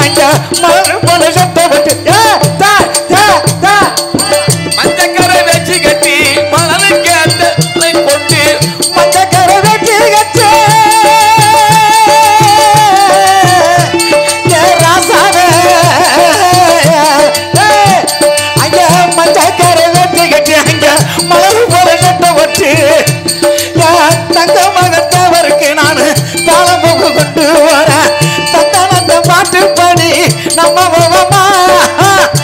அங்க மலர் போல சட்டை வச்சு ஏ, தா, தா, தா. மஞ்சக்கரை வச்சு கட்டி மணல் கேட்ட கொண்டு மஞ்சக்கரை வெட்டி கட்டு. ஏ ராசாவே. ஏ, அங்க மஞ்சக்கரை வெட்டி கட்டி அங்க மலர் போல சட்டை வச்சு என் தங்க மகத்தவருக்கு நான் தாளம் போக்கு கொண்டு வரேன் தத்தானந்த பாட்டு பாடி நம்ம மாமா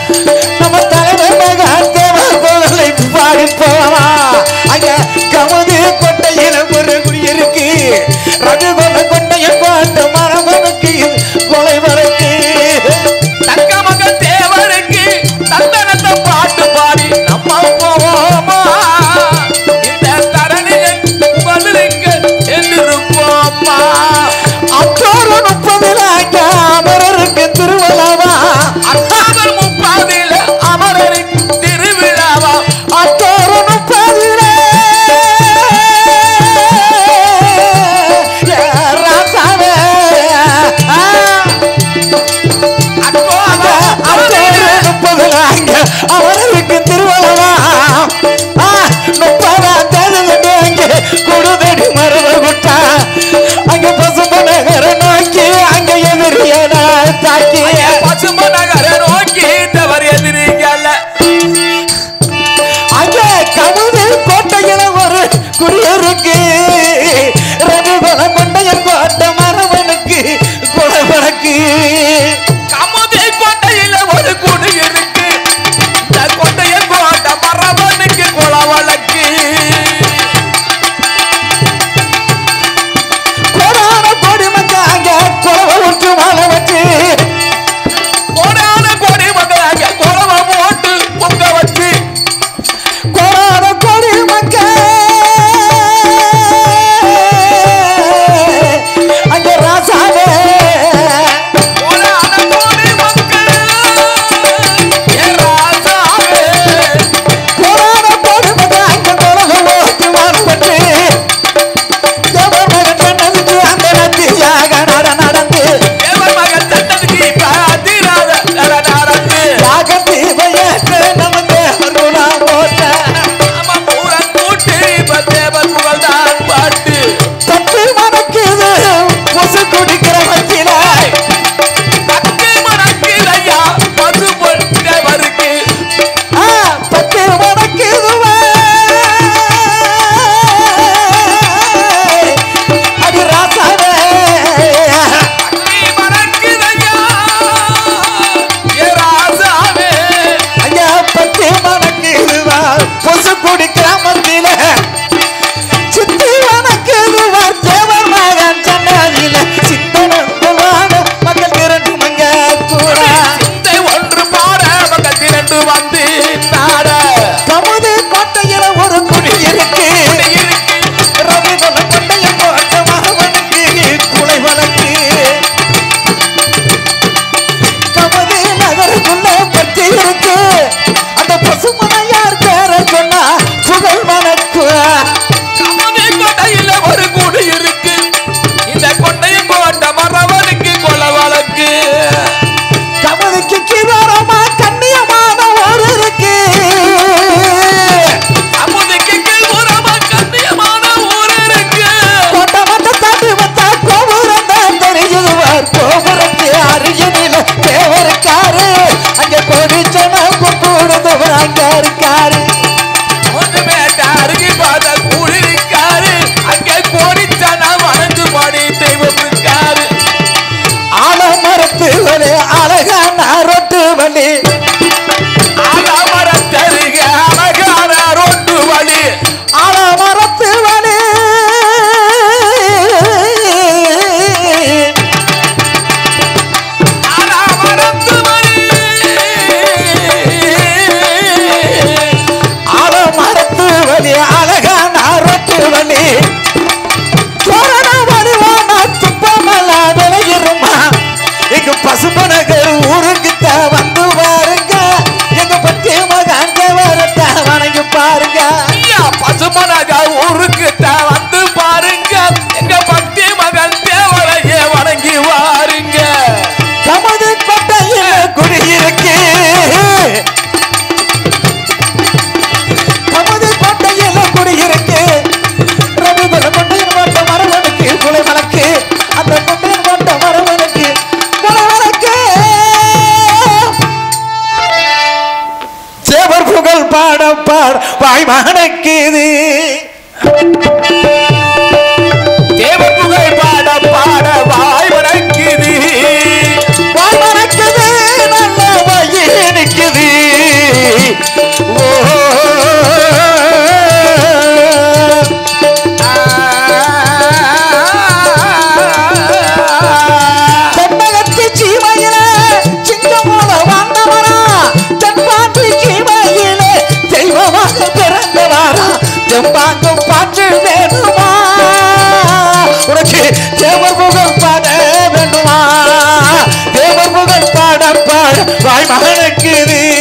தேவர் புகழ் பாட வேண்டுமா தேவர் புகழ் பாட பாட வாய் மகனுக்கு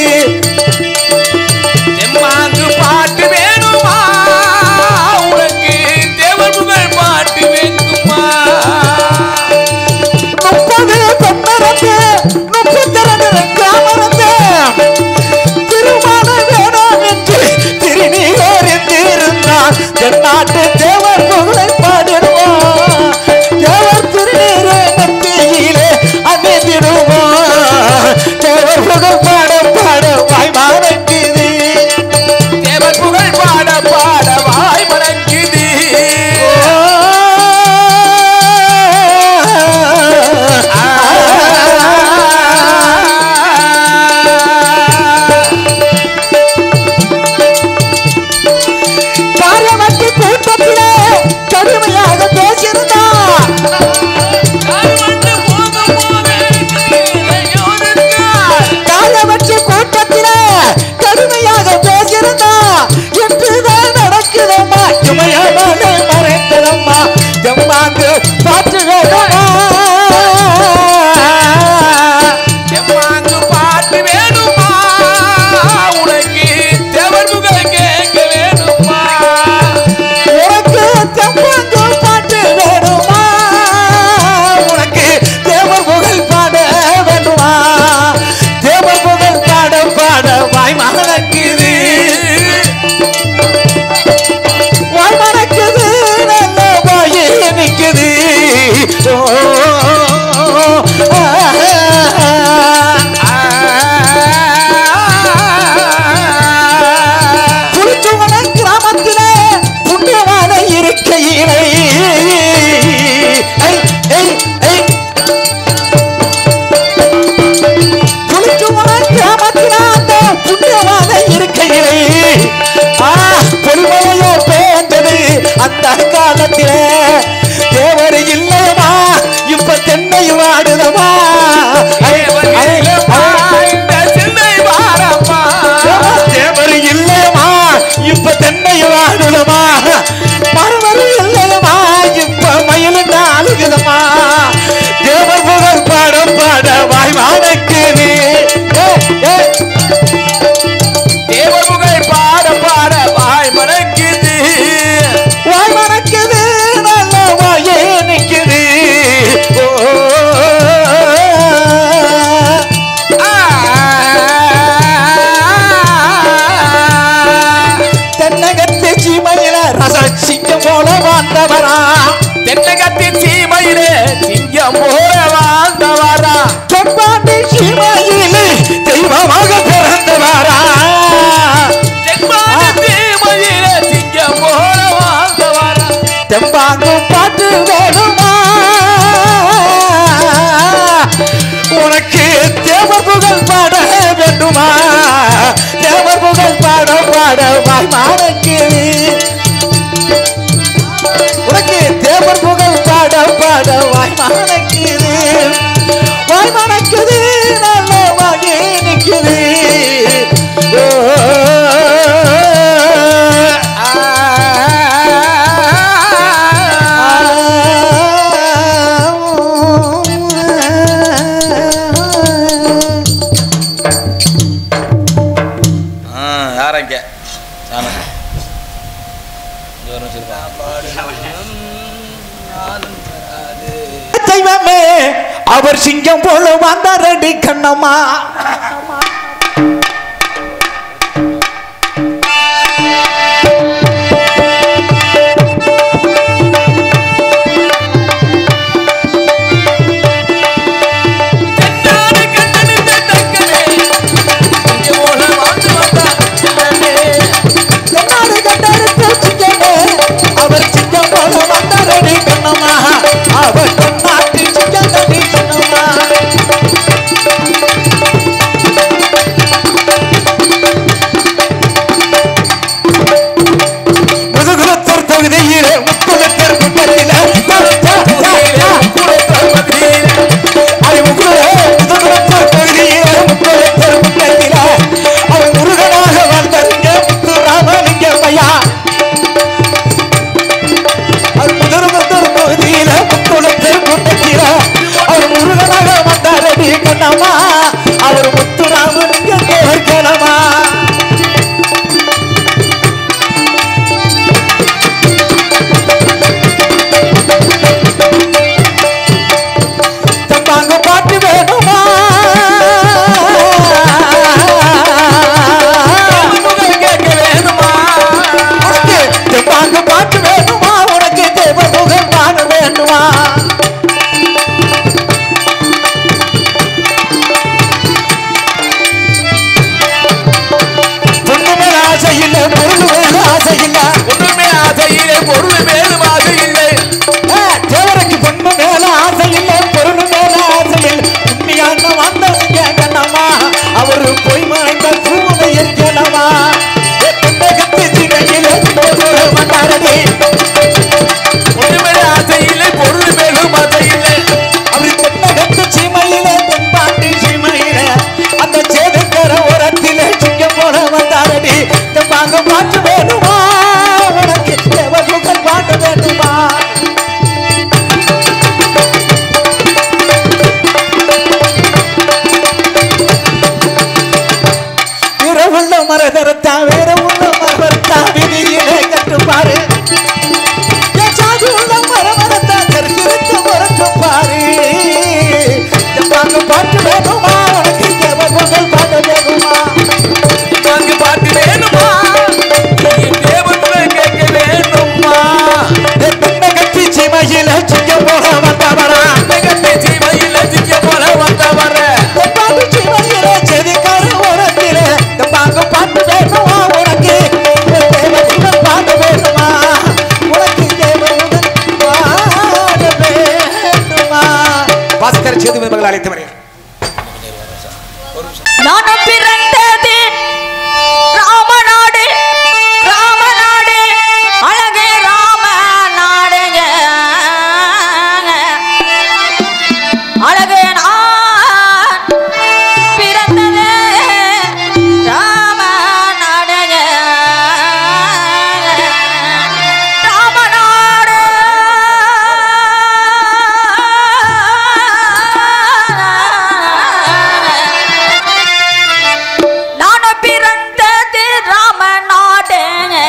தெம்மாங்கு பாட்டு வேணுமா உனக்கு தேவர் புகழ் பாட்டு வேண்டுமா முப்பது பெண்ணரந்து முப்பத்திரண்டு காமரந்து திருமண வேணாம் என்று திருநீரிந்திருந்தார் தென்னாட்டு தேவர் புகழை பாடிடுவோம் தேவர் திருநீரை நெத்தியிலே அமைந்திடுவோம் தேவர் புகழ் பாட பாட வாய் மாறக்குது தேவர் புகழ் பாட பாட வாய் மணக்குது பாரவட்டி கூட்டத்திலே கடுமையாக பேசியிருந்தா பாரவட்டி கூட்டத்திலே கடுமையாக பேசியிருந்தா என்றுதான் நடக்குதம்மா இமயமலை மறைந்ததம்மா எம்மாங்கு பாட்டு வேணுமா தெம்மாங்கு பாட்டு வேணுமா உனக்கு தேவர் புகழ் கேட்க வேணுமா உனக்கு தெம்மாங்கு பாட்டு வேணுமா உனக்கு தேவர் புகழ் பாட வேண்டுமா தேவர் புகழ் பாட பாட வாய் மகனுக்குது வாய் மணக்குது நல்ல வாயே நிக்குது ஓ, ஆ, புலிச்சுவன கிராமத்திலே புண்ணியமான இருக்கையிலே ஐ, ஐ, ஐ. புலிச்சுவன கிராமத்திலே அந்த புண்ணியமான இருக்கையிலே ஆ, பொலிமலையோ பேர்ந்தது அந்த காலத்திலே தேவர் இல்லையமா இப்ப தென்னை வாடுதமா ஐ, ஐ, ஐ. இந்த சிந்தை வாரம்மா தேவர் இல்லையமா இப்ப தென்னை வாடுதமா மறுவரு இல்லையமா இப்ப மயில் நாளுகுதமா தேவர் புகழ் பாட பாட வாய் வாழக்குது தேவர் புகழ் பாட பாட வாய் மணக்குது வாய் மணக்குது நல்ல வாயே நிக்குது ஓ, தென்னகத்து சீமையில ரச சிங்கம் போல வாழ்ந்தவரா தென்னகத்தின் சீமையிலே சிங்கம் போல வாழ்ந்தவாரா தென்பாண்டி சீமையிலே தெய்வமாக பிறந்தவரா தென்பாண்டி சீமையிலே சிங்கம் போல வாழ்ந்தவாரா தெம்பாங்கு பாட்டு வேணுமா உனக்கு தேவர் புகழ் பாட வேண்டுமா தேவர் புகழ் பாட பாட வாய் மாறக்கு உனக்கு தேவர் புகழ் பாட பாட வாய் மணக்குது வாய் மணக்குது நல்ல வாயே நிக்குது ஓ, யாரங்க தெய்வமே அவர் சிங்கம் போல வந்தாரடி கண்ணம்மா தென்னாடு கண்ணனித்த தக்கனே சிங்கம் போல வாழ்ந்து வந்தார் தென்னாடு கண்டெடுத்த சிங்கமே அவர் சிங்கம் போல வந்தாரடி கண்ணம்மா அவர் தென்னாட்டு சிங்கம் தடி கண்ணம்மா சிவையில சிங்க போல வந்தவரா கட்டி சீமையில் சிக்க போல வந்தவர பாட்டு சிவையில செதிக்கார உரத்தில இந்த பாங்க பாட்டு வேணுமா உனக்கு தேவதூதன் பாட்டு வேணுமா உனக்கு தேவதூதன் பாட வேண்டுமா பாஸ்கர் சேது மகள் அழைத்து வருகிறேன் நானும் பிறந்தது ராமநாடு ராமநாடு அழகு ராமநாடுங்க அழகு நான் பிறந்தது ராமநாடுங்க ராமநாடு நானும் பிறந்தது ராமநாடு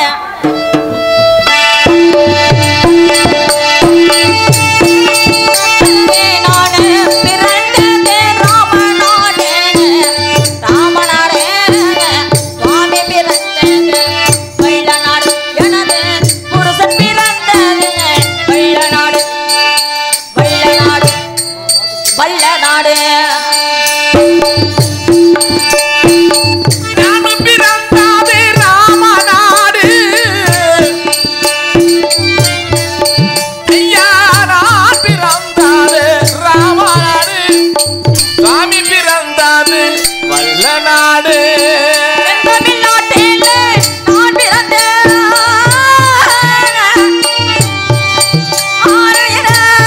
நானு பிறந்தது ராமநாடு ராமநாடு சுவாமி பிறந்தது வெள்ளநாடு எனது புருஷன் பிறந்தது வெள்ளநாடு வெள்ளநாடு வல்லநாடு நானும் பிறந்தாது ராமநாடு ஐயா நான் பிறந்தாது ராமநாடு சுவாமி பிறந்தாது வல்ல நாடு தமிழ்நாட்டிலே நான் பிறந்தேன். ஆறுயிர.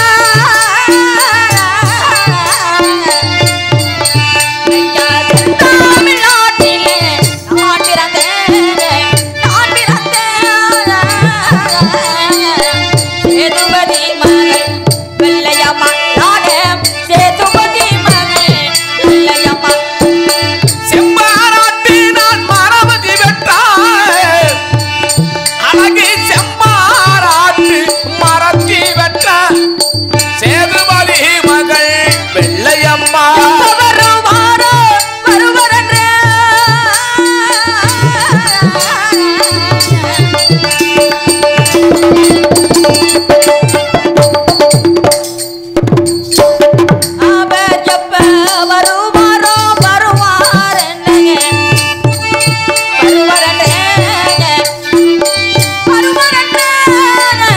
ஐயா, தமிழ்நாட்டிலே நான் பிறந்தேன். நான் பிறந்தேன். சேதுபதி மகள் வெள்ளையம்மா நாடு சேதுபதி மகள் வெள்ளையம்மா செம்பாராட்டி நான் மரபதி வெட்டாய் அழகு செம்பாராட்டு மரத்தி வெட்ட சேதுபதி மகள் வெள்ளையம்மா வருவாரோ வருவரென்று அவர் எப்ப வருவாரோ வருவாரென்னுங்க வருவரென்னுங்க வருவரென்னுங்க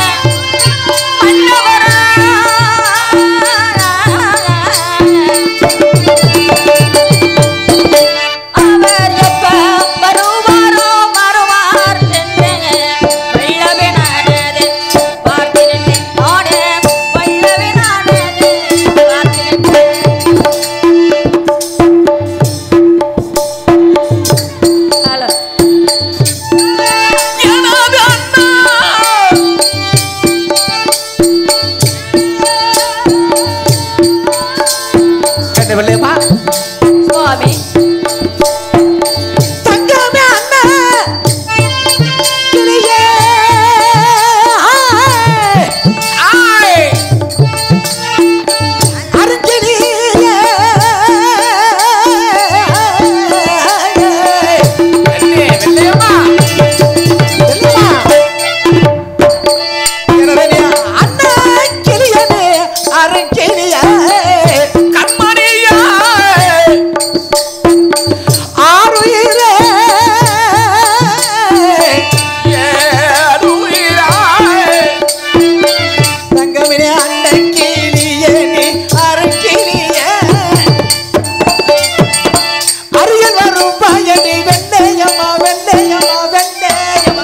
அவர் எப்ப வருவாரோ வருவார் என்று வெள்ளவே நானது பார்த்திருந்தேன் நானே வெள்ளவே நானது பார்த்திருந்தேன் ஹலோ எனது அண்ணா கண்டு வெள்ளையம்மா சுவாமி தங்கமே அண்ணா கிளியே ஆய் அருங்கிளியே வெள்ளை வெள்ளையம்மா அண்ணா கிளியனே அருங்கிளியே கண்மணியா ஆறுயிரே ஏழுயிராய் தங்கமினே அண்ண கிளியே நீ அருங்கிளியே அரியல் வரும் பயணி வெண்ணையம்மா வெண்ணையம்மா வெண்ணையம்மா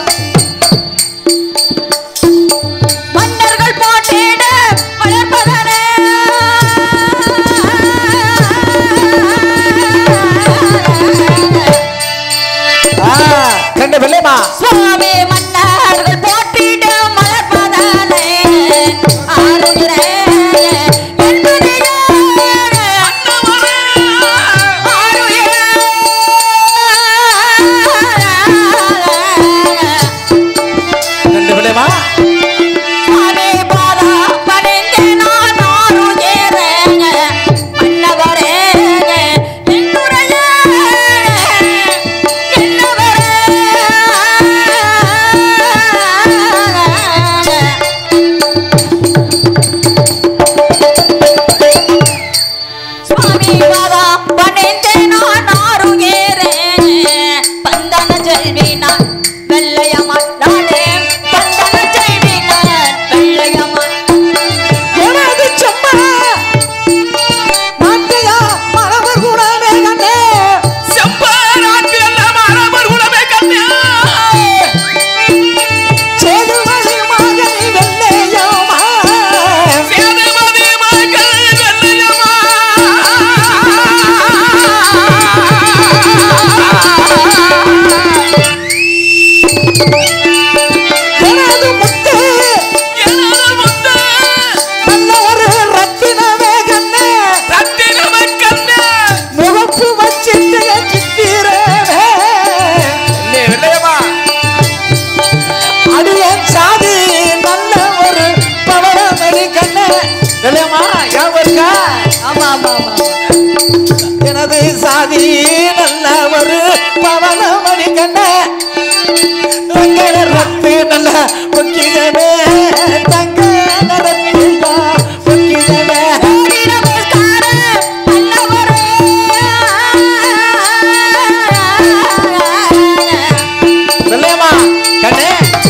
மன்னர்கள் போட்டிட வளர்ப்பதனே மணி கண்ணே இல்லையம்மா ஞாபகம் இருக்கா ஆமா ஆமா ஆமா ஆமா. எனது சாதி நல்ல ஒரு பவன மணி கண்ணே தங்க ரத்து நல்ல பொக்கிதமே தங்க ரத்தியா பொக்கிதமே கோடி நமஸ்காரம் நல்லவரே. இல்லையம்மா கண்ணே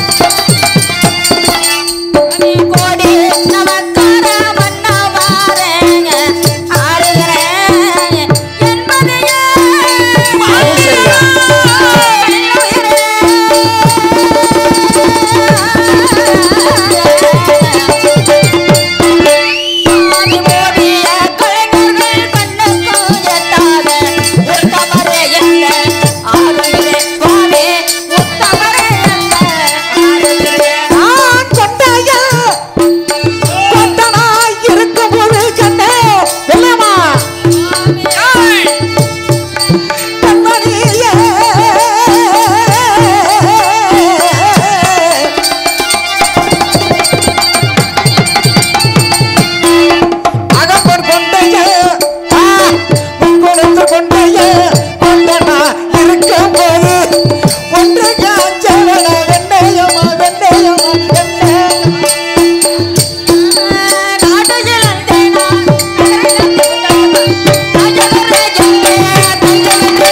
நீ கோடி நமஸ்காரம் மன்னவாரேங்க. ஆறுகிறேன் என்பதையே அது சரியா? ஆதி ஓடிய கலைஞர்கள் கண்ணுக்கு எட்டாத உத்தமரே என்ன ஆறுகிறே சுவாமி உத்தமரே என்ன ஆறுகிறே நான் கொட்டாயா கொட்டனாய் இருக்கும்போது கண்ணே இல்லையம்மா கண்மணியே அகப்பன் கொண்டைய முன்கொடுத்து கொண்டைய கொண்டனா இருக்கும்போது ஒன்று காஞ்சவன வெண்ணையமா வெண்ணையமா வெண்ணையமா நாட்டுஜல் அந்தேனா ராஜவரே ஜல்லே தஞ்சவரே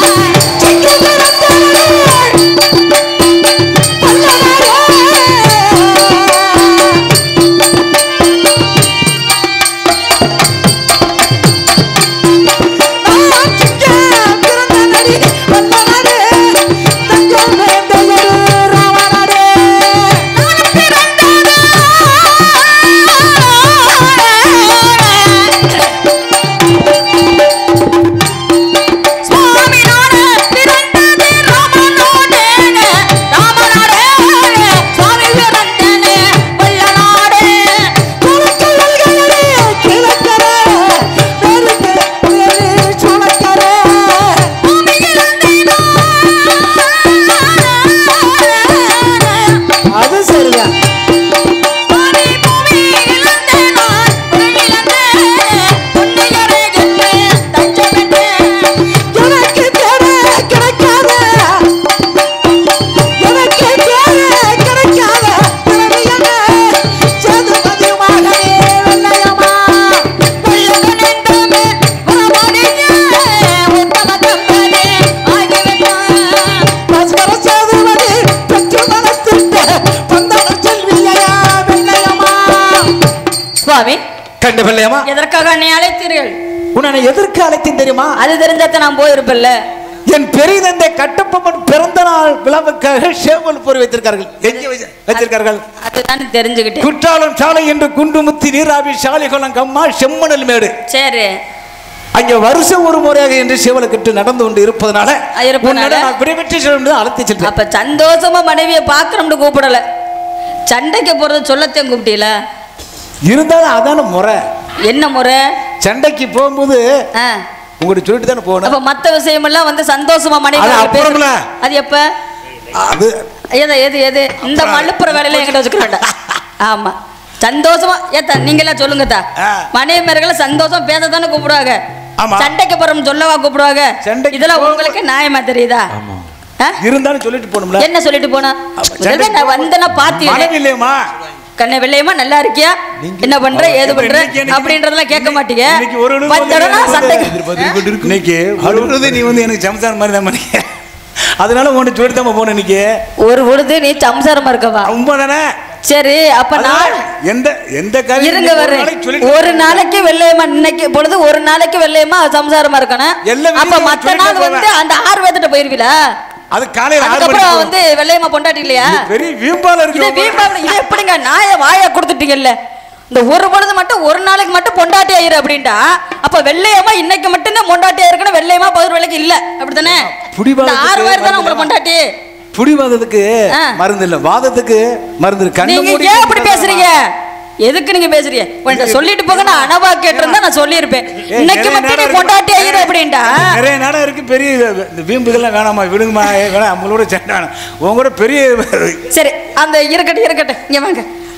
சுவாமி நானே பிறந்தது ராமனோடேனே ராமனாரே சுவாமி பிறந்தனே வல்லநாடே பூமி இழந்தேனோ அது சரிதான் பூமி பூமி இழந்தேனோ உன் இழந்தே உன்னையரே ஜென்மே தஞ்சமென்றே எனக்கு தேவை கிடைக்காத எனக்கு தேவை கிடைக்காத பிறவியமே சேதுபதி மகனே வெள்ளையம்மா வெள்ளவனென்றுமே வரமடியே உத்தம தம்பனே ஆகிவிட்டான் பஸ்கர சேதுபதி பெற்று மனத்திட்ட பந்தன செல்வியா வெள்ளையம்மா சுவாமி கண்டு வெள்ளையம்மா எதற்காக என்னை அழைத்தீர்கள் உன்னை எதற்கு அழைத்தேன் தெரியுமா அது தெரிஞ்சத நான் போயிருப்பேன்ல என் பெரிய தந்தை கட்டப்பம்மன் பிறந்த நாள் விழாவுக்காக சேவல் பொறி வைத்திருக்கார்கள் எங்கே வைச்ச- வைத்திருக்கார்கள் அதுதான் தெரிஞ்சுக்கிட்டேன் குற்றாலம் சாலை என்று குண்டுமுத்தி நீராவி சாலைகுளம் கம்மா செம்மணல் மேடு சரி அங்கே வருஷம் ஒரு முறையாக என்று சேவலை கட்டு நடந்து கொண்டு இருப்பதனால ஆ, இருப்பதனால? உன்னிடம் நான் விடைபெற்று சென்று அழைத்து சென்றேன் அப்ப சந்தோஷமா மனைவியை பார்க்கணும்னு கூப்பிடல சண்டைக்கு போறது சொல்லத்தையும் கூப்பிட்டீல இருந்தாலும் அதான முறை என்ன முறை சண்டைக்கு போகும்போது ஆ. உங்கள்கிட்ட சொல்லிட்டு தானே போகணும் அப்ப மத்த விஷயமெல்லாம் வந்து சந்தோஷமா மனைவி அது அவர்கள் பேச- அப்புறம்ல. அது எப்ப அது எது எது எது இந்த மழுப்புற வேலையில என்கிட்ட வச்சுக்க வேண்டாம் ஆமா சந்தோஷமா ஏத்தா நீங்களா சொல்லுங்க தா ஆ. மனைவிமார்களை சந்தோஷம் பேசத்தானே கூப்பிடுவாங்க ஆமா. சண்டைக்கு போறோம் சொல்லவா கூப்பிடுவாங்க சண்டைக்கு இதெல்லாம் போக- உங்களுக்கு நியாயமா தெரியுதா ஆ? இருந்தாலும் சொல்லிட்டு போகணும்ல என்ன சொல்லிட்டு போனா முதல்ல சண்டைக்கு நான் வந்தேன்னா பாத்தீங்க மனைவி இல்லையம்மா கண்ணை வெள்ளையமா நல்லா இருக்கியா என்ன பண்ற ஏது பண்ற இன்னைக்கு எனக்கு- அப்படின்றதெல்லாம் கேட்க மாட்டீங்க இன்னைக்கு ஒரு நிமிஷம் வந்தோடனா வந்து சண்டைக்கு இன்னைக்கு அழுகுறது நீ வந்து எனக்கு சம்சாரம் மாதிரி தான் பண்ணி அதனால உன்கிட்ட சொல்லிட்டு தான் போகணும் இன்னைக்கு ஒரு பொழுது நீ சம்சாரமா இருக்கவா ரொம்ப தானே சரி அப்ப நான் எந்த எந்த காரியம் இருங்க ஒரு வர்றேன் நாளைக்கு சொல்லிட்டு ஒரு நாளைக்கு வெள்ளையம்மா இன்னைக்கு பொழுது ஒரு நாளைக்கு வெள்ளையம்மா சம்சாரமா இருக்கணும் எல்லா அப்ப வீட்லயும் மத்த சொல்லிட்டு நாள் வந்து போவேன். அந்த ஆறு வேத்துட்டு போயிருவீல அது காலையில ஆறு அதுக்கப்புறம் மணிக்கு வந்து வெள்ளையம்மா பொண்டாட்டி இல்லையா இது பெரிய வீம்பால இது இருக்கு வீம்பாவில இது எப்படிங்க நாய வாய கொடுத்துட்டீங்கல்ல இந்த ஒரு பொழுது மட்டும் ஒரு நாளைக்கு மட்டும் பொண்டாட்டி ஆயிரு அப்படின்ட்டா அப்ப வெள்ளையம்மா இன்னைக்கு மட்டும்தான் பொண்டாட்டியா இருக்கணும் வெள்ளையம்மா பதில் வேலைக்கு இல்ல அப்படித்தானே புடிவாதத்துக்கு இந்த ஆறு பேர் தானே உங்களுக்கு மருந்து பொண்டாட்டி புடிவாதத்துக்கு ஆ. மருந்து இல்ல வாதத்துக்கு மருந்து இருக்கு. கண்ணை நீங்க மூடி ஏன் அப்படி பேசுறீங்க எதுக்கு நீங்க பேசுறீங்க உன்கிட்ட சொல்லிட்டு போக நான் அனவா கேட்டிருந்தா நான் சொல்லியிருப்பேன் ஏய், இன்னைக்கு நிறைய மட்டும் நேரம் நீ இருக்கு. பொண்டாட்டி ஆயிரு அப்படின்ட்டா நிறைய நேரம் இருக்கு பெரிய இது- இந்த வீம்புகள்லாம் வேணாமா விடுங்கம்மா ஏ, வேணாம் நம்மளோட சண்டை வேணாம் உங்க கூட பெரிய சரி அந்த இருக்கட்டும் இருக்கட்டும் இங்க வாங்க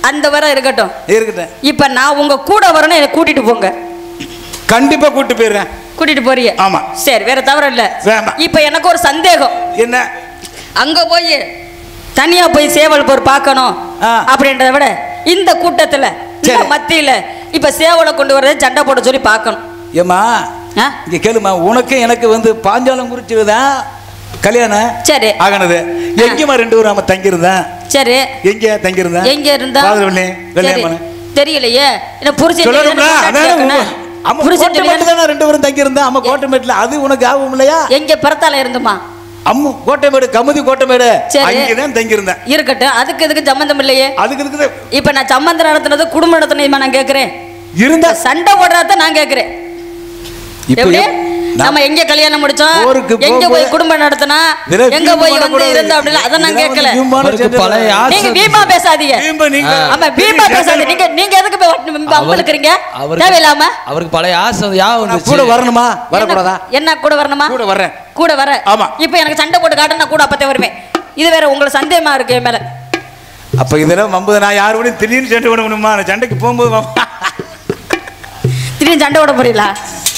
அந்த வர இருக்கட்டும் இருக்கட்டும் இப்ப நான் உங்க கூட வரணும் என்னை கூட்டிட்டு போங்க கண்டிப்பா கூட்டு போயிடுறேன் கூட்டிட்டு போறீங்க ஆமா. சரி வேற தவறு இல்ல வேண்டாம். இப்ப எனக்கு ஒரு சந்தேகம் என்ன அங்க போய் தனியா போய் சேவல் போர் பார்க்கணும் ஆ. அப்படின்றத விட இந்த கூட்டத்துல இந்த சரி. மத்தியில இப்ப சேவலை கொண்டு வரதை சண்டை போட சொல்லி பார்க்கணும் ஏம்மா ஆ? இங்க கேளுமா உனக்கு எனக்கு வந்து பாஞ்சாலம் குறிச்சுதான் கல்யாணம் சரி ஆகனது எங்கேயுமா ரெண்டு பேரும் நம்ம தங்கியிருந்தேன் சரி எங்க தங்கியிருந்தேன் எங்க இருந்தா பாதவள்ளி சரி. கல்யாணம் தெரியலையே என்ன புரிச்சு சொல்லணும்ல அதான் அம்மா கோட்டைமேட்டு தானே ரெண்டு பேரும் தங்கியிருந்தேன் அம்மா கோட்டைமேட்டுல அது உனக்கு ஆகும் இல்லையா எங்க பிறத்தால இருந்துமா அம்மு கோட்டைமேடு கமுதி கோட்டைமேடு சரி. அங்கதான் தங்கியிருந்தேன் இருக்கட்டும் அதுக்கு இதுக்கு சம்பந்தம் இல்லையே அதுக்கு இருக்குது இப்ப நான் சம்பந்தம் நடத்துனது குடும்பம் நடத்தினதுமா நான் கேக்குறேன் இருந்தா சண்டை போடுறத நான் கேக்குறேன் இப்ப எப்படி எப்- நான் நம்ம எங்க கல்யாணம் முடிச்சோம் போருக்கு எங்க போகும்போது- போய் குடும்பம் நடத்தினா இதுல எங்க வீம்பு போய் வந்து பண்ணக்கூடாது. இருந்தோம் அப்படின்னா அதை நான் இதெல்லாம் கேட்கல வந்து வீம்பான அவருக்கு சேர்ந்து பழைய ஆசை. நீங்க வீம்பா பேசாதீங்க வீம்பு நீங்க ஆமா வீம்பா பேசாதீங்க நீங்க நீங்க எதுக்கு போய் வட்டு- வீம்பா வம்பிழுக்கிறீங்க தேவையில்லாம அவருக்கு பழைய ஆசை யாவும் நான் கூட வரணுமா வரக்கூடாதா என்ன- என்ன கூட வரணுமா கூட வர்றேன் கூட வர ஆமா. இப்போ எனக்கு சண்டை போட்டு காட்ட நான் கூட அப்பத்தே வருவேன் இது வேற உங்களுக்கு சந்தேகமா இருக்கு என் மேல அப்ப இதெல்லாம் வம்பது நான் யாரு கூட திடீர்னு சண்டை போட முடியுமா நான் சண்டைக்கு போகும்போது வம்பு. திடீர்னு சண்டை போட போறீங்களா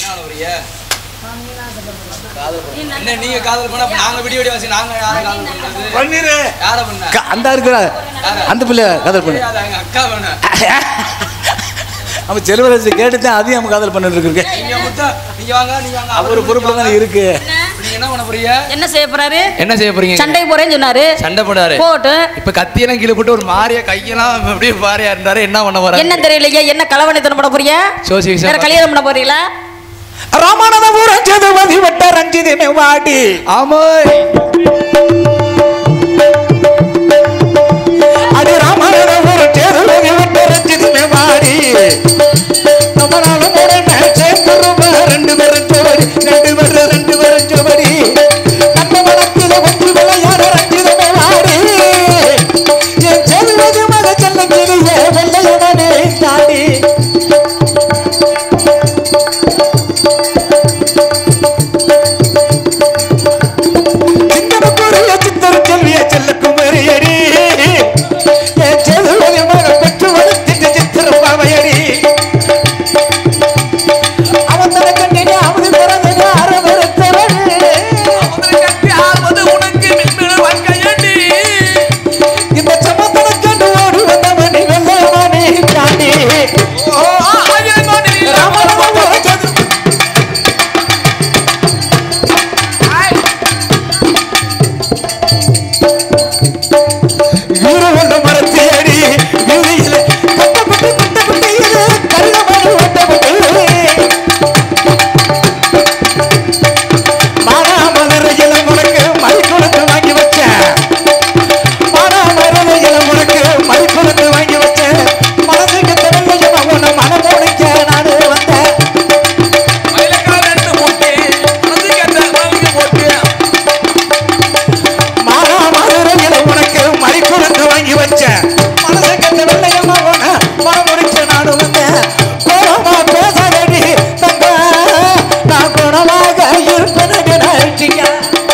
என்ன நீங்க காதல் பண்ண அப்ப நாங்க விடிய விடிய வாசி நாங்க யாரை காதல் பண்றது பண்ணிரு யாரை பண்ண க- அந்த இருக்கிற அந்த பிள்ளை கதல் பண்ணு அது எங்க அக்கா வேணும் அவன் செல்வராஜ் கேட்டு தான் அதையும் நம்ம காதல் பண்ணிட்டு இருக்கு நீங்க மட்டும் நீங்க வாங்க நீங்க வாங்க அவர் பொறுப்புல தானே இருக்கு நீங்க என்ன பண்ண போறீங்க என்ன செய்ய போறாரு என்ன செய்ய போறீங்க சண்டைக்கு போறேன்னு சொன்னாரு சண்டை போடாரு போட்டு இப்ப கத்தியெல்லாம் கீழே போட்டு ஒரு மாறிய கையெல்லாம் அப்படியே பாரியா இருந்தாரு என்ன பண்ண போறாரு என்ன தெரியலையே என்ன கலவணித்தனம் பண்ண போறீங்க சோசி விஷயம் வேற கல்யாணம் பண்ண போறீங்களா ராமானதபுரம் சதுபதி வட்ட ரஞ்சிதமே வாடி ஆமாய் அடி ராமானதபுரம் சதுபதி வட்ட ரஞ்சிதமே வாடி நம்ம நாளும் உடனே சேர்ந்துருவா ரெண்டு பேரும் ஜோடி ரெண்டு பேரும் ரெண்டு பேரும் ஜோடி நம்ம வளர்த்துல ஒன்று விளையாட ரஞ்சிதமே வாடி என் செல்வது மக செல்ல கிளியே வெள்ளையவனே தாடி சிந்தனக்குரிய சித்தர செல்விய செல்ல குமரியடி என் செல்வதி மக பெற்று வளர்த்திட்டு சித்திர பாவையடி அவன் தன கண்ணினி அவதி பிறந்தது அரவருத்தவள் இந்த சமத்தன கண்டு ஓடி வந்தவனி வெள்ளவனி தாண்டி ராமராம சது வீரவண்ட மரத்தேடி வீதியில கட்டப்பட்டு குட்ட குட்டையில கருணமணி ஓட்டப்பட்டு மானாமதுரையில உனக்கு மதிக்குளத்து வாங்கி வச்சேன் மானாமதுரையில உனக்கு மதிக்குளத்து வாங்கி வச்சேன் மனசுக்கு தெரியல உன்னை மனம் முடிக்க நானு வந்தேன் மானாமதுரையில உனக்கு மதிக்குளத்து வாங்கி வச்சேன் மனசுக்கு தெரியல உன்னை மனம் முடிக்க நானு வந்தேன் கோபமா பேசாதடி தங்க நான் குணமாக இருப்பது நினைச்சிக்க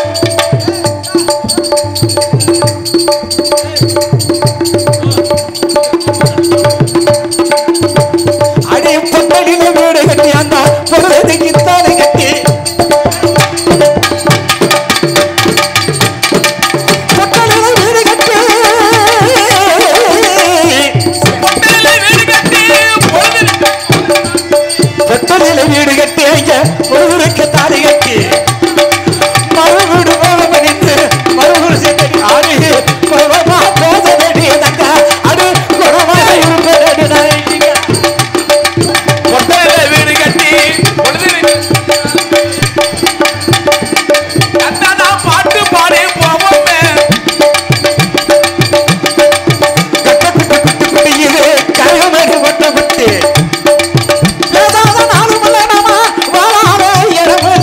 அடி பொட்டலில வீடு கட்டி அந்த பொருளுக்கு தானே கட்டி பொட்டலில வீடு கட்டி பொட்டலில வீடு கட்டி ஐய பொருளுக்கு தாலி கட்டி மறுவீடு கோலம் அடித்து மறுவீடு சேர்த்தடி ஆடி கோலமா பேசதடி தங்க அடி குணமாக இருப்பதடி நான் கட்டப்பட்டு குட்டு குட்டியிலே கரகமேடு வட்ட விட்டு ஏதாவது நாலு மல்லனமா வாழாத இரவு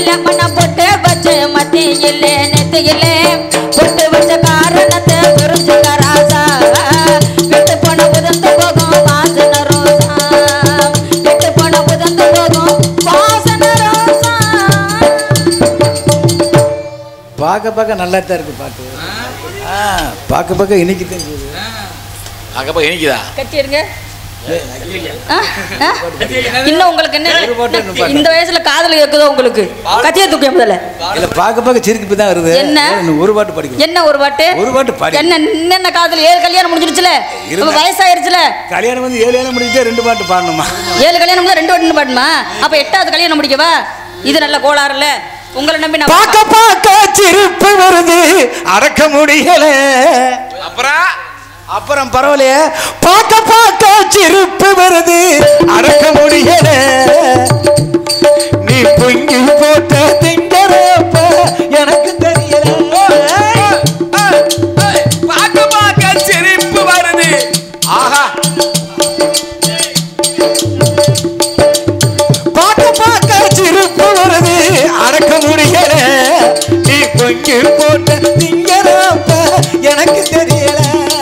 இல்ல மண்ண பொட்டு வச்சு மத்தியில நெத்தியில பொட்டு வச்ச காரணத்தை புரிஞ்சுக்க ராசா விட்டு போன உதந்து போகும் வாசன ரோசா விட்டு போன உதந்து போகும் வாசன ரோசா பார்க்க பார்க்க நல்லா தான் இருக்கு பாட்டு ஆ பார்க்க பார்க்க இன்னைக்கு தான் இருக்குது அக்கப்ப இனிக்குதா கட்டிருங்க ஆ? ஆ? இன்னும் உங்களுக்கு என்ன ஒரு பாட்டு, ஒரு பாட்டு. இந்த வயசுல காதல் கேக்குதோ உங்களுக்கு கத்திய தூக்கிய முதல்ல இல்ல பார்க்க பார்க்க சிரிப்பு தான் வருது என்ன? இன்னும் ஒரு பாட்டு படிக்கணும் என்ன ஒரு பாட்டு ஒரு பாட்டு பாடி என்ன என்னென்ன காதல் ஏழு கல்யாணம் முடிஞ்சிருச்சுல இருந்தா- அப்ப வயசாயிருச்சுல கல்யாணம் வந்து ஏழு ஏழு முடிச்சுட்டு ரெண்டு பாட்டு பாடணுமா ஏழு கல்யாணம் முடிஞ்சா ரெண்டு பாட்டு பாடுமா அப்ப எட்டாவது கல்யாணம் முடிக்கவா இது நல்ல கோளாறுல உங்களை நம்பி நான் பார்க்க பார்க்க சிரிப்பு வருது அடக்க முடியல அப்புறம் அப்புறம் பரவாயில்லையே பார்க்க பார்க்க சிரிப்பு வருது அடக்க முடியல நீ பொங்கி போட்ட திங்கறப்ப எனக்கு தெரியல பார்க்க பார்க்க சிரிப்பு வருது ஆஹா பார்க்க பார்க்க சிரிப்பு வருது அடக்க முடியல நீ பொங்கி போட்ட திங்கறப்ப எனக்கு தெரியல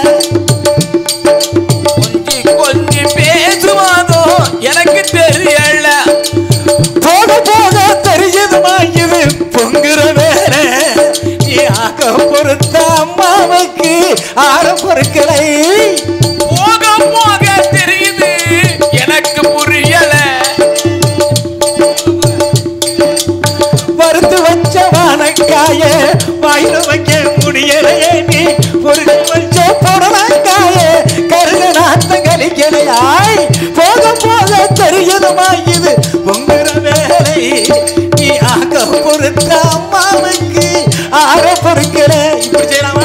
கொஞ்சி கொஞ்சி பேசுவாதோ எனக்கு தெரியல போக போக தெரியுதுமா இது பொங்குற வேற நீ ஆக பொறுத்த அம்மாவுக்கு ஆற பொருட்களை போக போக தெரியுது எனக்கு புரியல வறுத்து வச்ச வானக்காய வாயில வைக்க முடியலையே நீ பொறுத்து வச்ச புடலக்காய கருத நாத்த கலிக்கலையாய் போக போக தெரியுதுமா இது பொங்குற வேலை நீ ஆக பொறுத்த அம்மாவுக்கு ஆற பொருட்களை இப்படி செய்யலாமா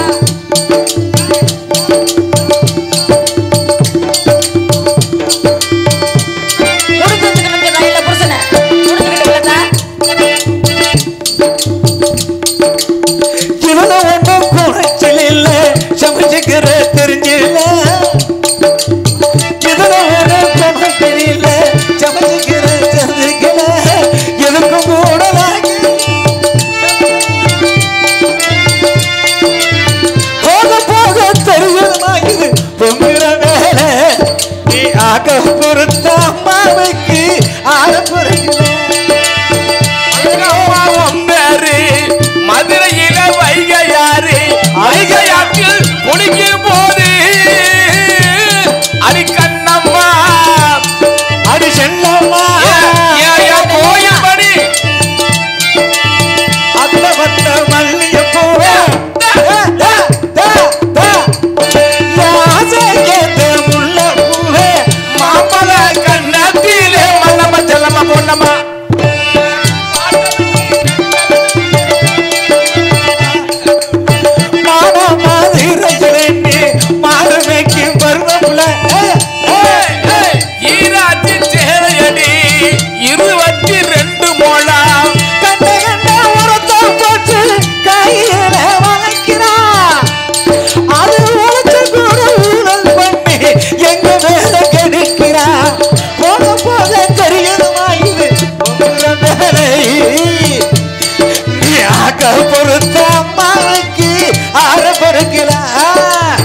முடிச்சு வச்சுக்கணும் ரயில புருஷனை முடிச்சுக்கிட்டு இவன ஒன்றும் குறைச்சல் இல்ல சமைச்சுக்கிற தெரிஞ்சில்ல இதுல ஒரு குறைச்சல் இல்ல சமைச்சுக்கிற தெரிஞ்சுக்கல எதுக்கும் கூடலாகி போக போக தெரியுமா இது பொங்குற வேலை நீ ஆக பொறுத்த அம்மாவுக்கு ஆக பொறுக்கல அம்மா வந்தாரு மதுரையில வைகையாறு வைகையாற்றில் குளிக்கும் போது அடி கண்ணம்மா அடி செல்லம்மா போயபடி அத்த வந்த மல்லிய பூவே முள்ள பூவே மாமல கண்ணத்திலே மல்லம்மா செல்லம்மா பொன்னம்மா மாட மாதிரி மாடு மேய்க்கு பருவப்புல ஈராட்சி சேரையடி இருபத்தி ரெண்டு மோளம் கண்ட கண்ட உரத்தை போட்டு கையில வளைக்கிறா அது உழைச்ச கூட ஊழல் பண்ணி எங்க மேல கெடுக்கிறா போக போக தெரியுதுமா இது உங்கள மேலே நீ ஆக்க பொறுத்த அம்மாவுக்கு ஆற பொறுக்கலாம்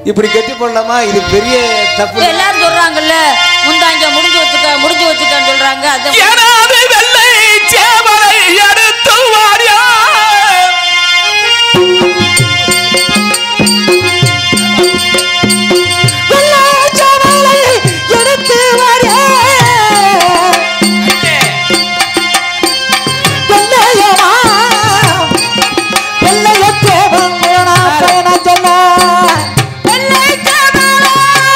இப்படி கட்டி போடலாமா இது பெரிய தப்பு எல்லாரும் சொல்றாங்கல்ல முந்தாங்க முடிஞ்சு வச்சுக்க முடிஞ்சு வச்சுக்கன்னு சொல்றாங்க அது எனது வெள்ளை சேவலை எடுத்து வாரியா எடுத்து வரே வெள்ளையமா வெள்ளையத்தே வங்கோனா பயண சொல்ல வெள்ளை சேவலை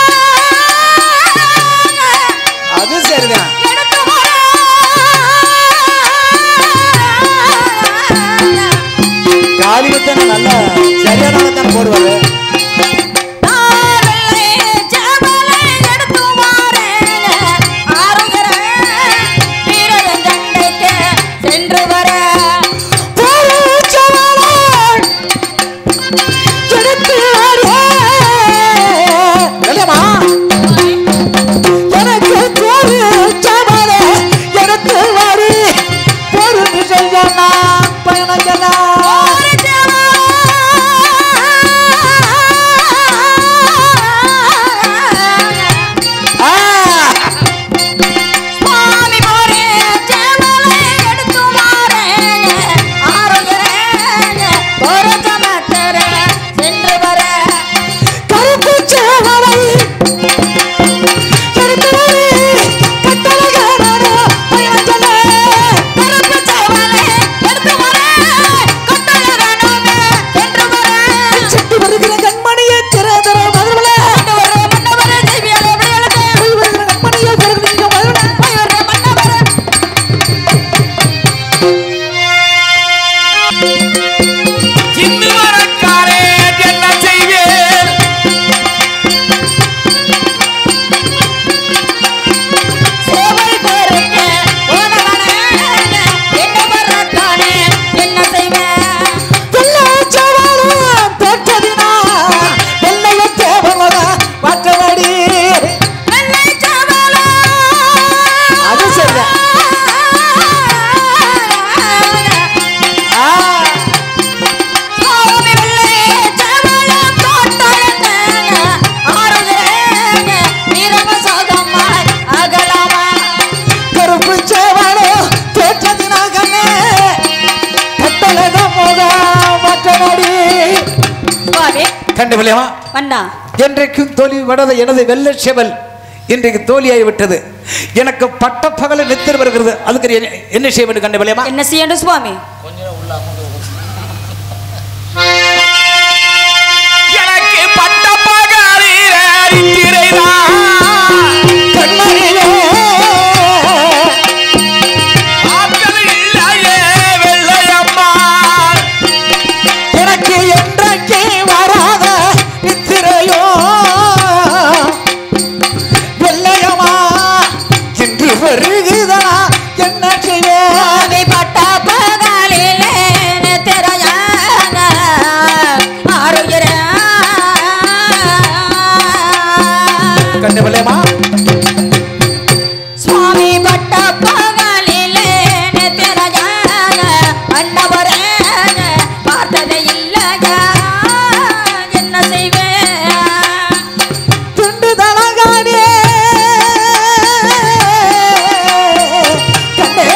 அது சரிதான் எடுத்து வர. காலிமத்தனை நல்லா சரியானவத்தான் போடுவாரு நான் வெள்ளை சேவலை எடுத்து வரேன். ஆறுகிறேன். வீரரின் சண்டைக்கு சென்று வர எடுத்து வரே வெள்ளையமா எனக்கு ஒரு சவாலே எடுத்து வரி ஒரு விஷயம் நான் பயணம் சுவாமி போரே சேவலை எடுத்து வரேன். ஆறுகிறேன். ஒரு சமத்தர சென்று வர கருப்பு சேவலை எடுத்து வரி கட்டளைகாரனோ பயணம் சொல்ல கருப்பு சேவலை எடுத்து வரேன். கட்டளையிடணுமே சென்று வரேன். சிட்டு வருகிற கண்மணியை திறதர மதுரமல மன்னவரே, மன்னவரே, ஜெய்பியாலே விளையாடுக. போய் வருகிற கண்மணியை வருகிறீங்க மதுரமல மன்னவரே, மன்னவரே. இன்னு வரக்காரே என்ன செய்வேன் சேவை பொறுக்க போனவனே, என்ன வரத்தானே, என்ன செய்வேன் வெள்ளை சேவலும் பெற்றதினா வெள்ளைய சேவலோட மற்றபடி வெள்ளை சேவலா. அது சரிதான். ஆ சுவாமி வெள்ளை சேவலா தோட்டழகங்க, ஆறுகிறேங்க, வீரமசோகமாய் அகலமா. கருப்பு சேவலோ பெற்றதினாகனே கட்டளக போக மற்றபடி சுவாமி, கண்டு விளையமா வந்தா என்றைக்கும் தோல்வி விடாத எனது வெள்ளை சேவல் இன்றைக்கு தோல்வியாகி விட்டது எனக்கு பட்டப்பகல நித்திர வருகிறது அதுக்கு என்ன- என்ன செய்ய வேண்டும் கண்டு விளையமா என்ன செய்யணும் சுவாமி எனக்கு பட்ட பகாரீரே கண்மணியே ஆட்கள் இல்லையே வெள்ளையம்மா எனக்கு என்றைக்கு வராத நித்திரையோ வெள்ளையமா இன்று வருகிறதா என்ன செய்வேன் சுவாமி பட்ட பகலிலே திரையாக ஆறுகிறேன் கண்டு விளையமா சுவாமி பட்ட பகலிலே திரையாக அண்ணவரே பார்த்ததை இல்லையா என்ன செய்வேன் துண்டு தலகாடே கண்டே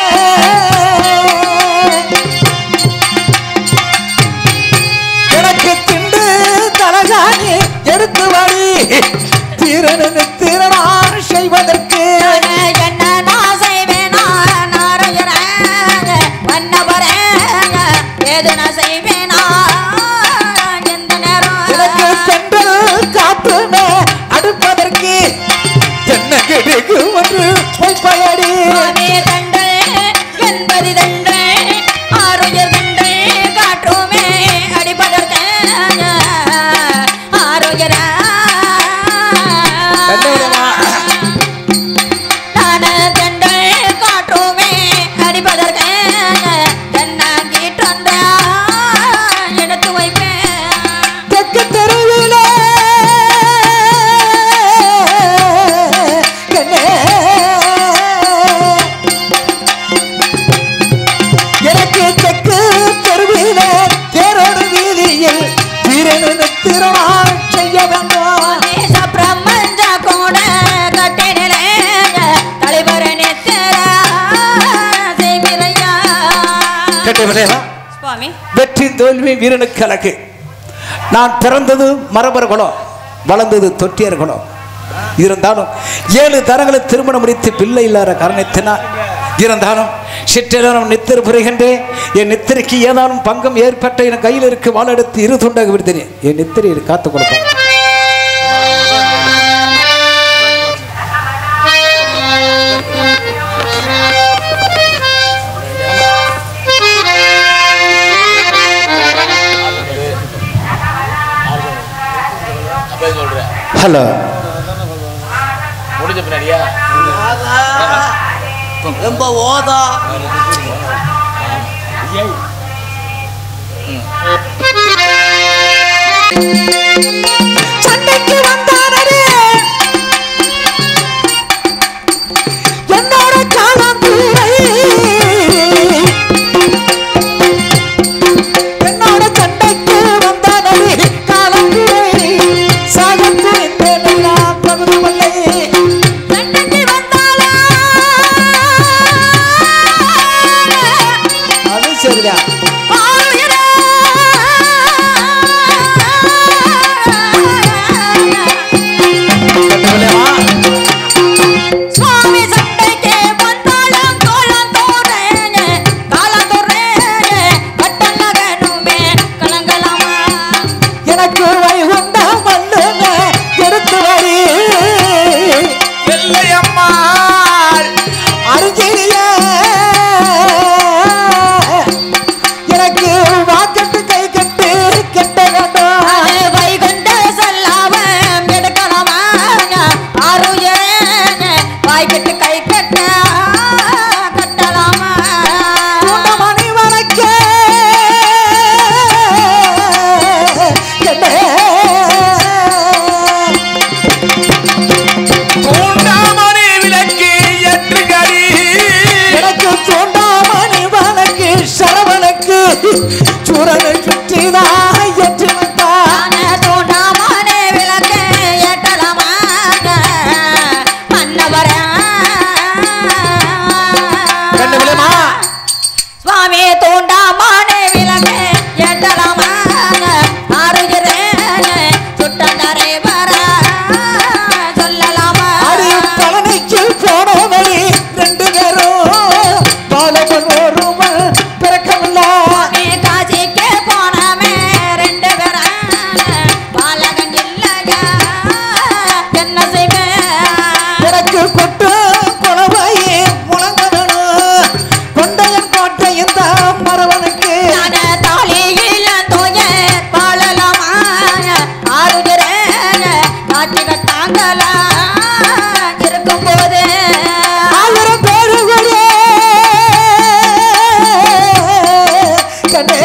எனக்கு திண்டு தலகாணி எடுத்து வழி திறனு திறனா செய்வதற்கு என்ன நான் செய்வேன் நான் நாராயணன் மன்னவரேன் ஏது நான் செய்வேன் நான் எந்த எனக்கு நேரம் தென்றல் காற்றுமே அடுப்பதற்கு என்ன கிடைக்கும் என்று பொய்ப்பயடி சுவாமி தண்டை என்பது தண்டை ஆரோக்கியர் தண்டை காற்றுமே அடிப்பதற்கு ஆரோக்கியர கண்டவிடமா நான் தண்டை காற்றுமே அடிப்பதற்கு தென்னாங்கிட்டு வந்த எடுத்து வைப்பேன் தெற்கு தெருவிலே கண்ணே எனக்கு தெற்கு தெருவிலே தேரோடு வீதியில் திறனு திறனாட்சி செய்ய வேண்டும் தேச பிரபஞ்ச கூட கட்டினிலே தலைவர் நித்திர செய்விரையா கேட்டவர்களா சுவாமி வெற்றி தோல்வி வீரனுக்கு அழகு நான் பிறந்தது மரபர் குலம் வளர்ந்தது தொட்டியர் குலம் இருந்தாலும் ஏழு தரங்களை திருமணம் முடித்து பிள்ளை இல்லாத காரணத்தினால் இருந்தாலும் சிற்றிடம் நித்திர புரிகின்றேன் என் நித்திரைக்கு ஏதானும் பங்கம் ஏற்பட்ட என் கையில் இருக்கு வாழெடுத்து இரு துண்டாக விடுத்தேன் என் நித்திரையை காத்து கொடுப்பேன் அப்ப சொல்றேன் ஹலோ முடிஞ்ச பின்னாடியா ரொம்ப ஓதா சண்டைக்கு வந்தானே என்னோட காலம் என்னோட சண்டைக்கு வந்தானே காலம் சாகத்து இந்த பகுதிமல்லை சண்டைக்கு வந்தாளா அது சரிதான் ஆயிரா சுவாமி சண்டைக்கு வந்தாலும் கோலம் தோறேனே காலம் தோறேனே கட்டம் நகனுமே கலங்கலாமா எனக்கு வைகுண்ட மல்லுங்க எடுத்து வரி வெள்ளையம்மாள் அருகிலிய எனக்கு வாக்கட்டு கை கட்டு கெட்ட வேண்டும் அது வைகுண்ட செல்லாவம் எடுக்கலாமா ஆறுயரேனே வாய்க்கிட்டு கை கட்ட கட்டலாமா மணி வரைக்க தூண்டாமணி விளக்கு எட்டுகடி எனக்கு தோண்டாமணி வழக்கு சரவணக்கு சூரனை சுற்றிதான் எட்டு வந்தான் தானே தோண்டாமனே விளக்கு ஏற்றலாமா மன்னவரே கண்ணு விழுமா? சுவாமி தோண்டாமனே விளக்கு ஏற்றலாமா ஆறுகிறேன் சுட்டந்தரை வர சொல்லலாமா அடி பழனிக்கு போனவழி ரெண்டு பேரும் பாலகன் ஒருவன் பிறக்கவில்லை சுவாமி காசிக்கு போனமே ரெண்டு பேரும் பாலகன் இல்லையா என்ன செய்வேன் எனக்கு கொட்டு குளவாயி முழங்க வேணும் கொண்டையன் கோட்டையும் தான் மரவனுக்கு நான தாலியில் தோய வாழலாமா ஆறுகிறேன் காட்சி கட்டாங்களா இருக்கும் போது ஆயிரம் பேரு கொடியே கண்ணே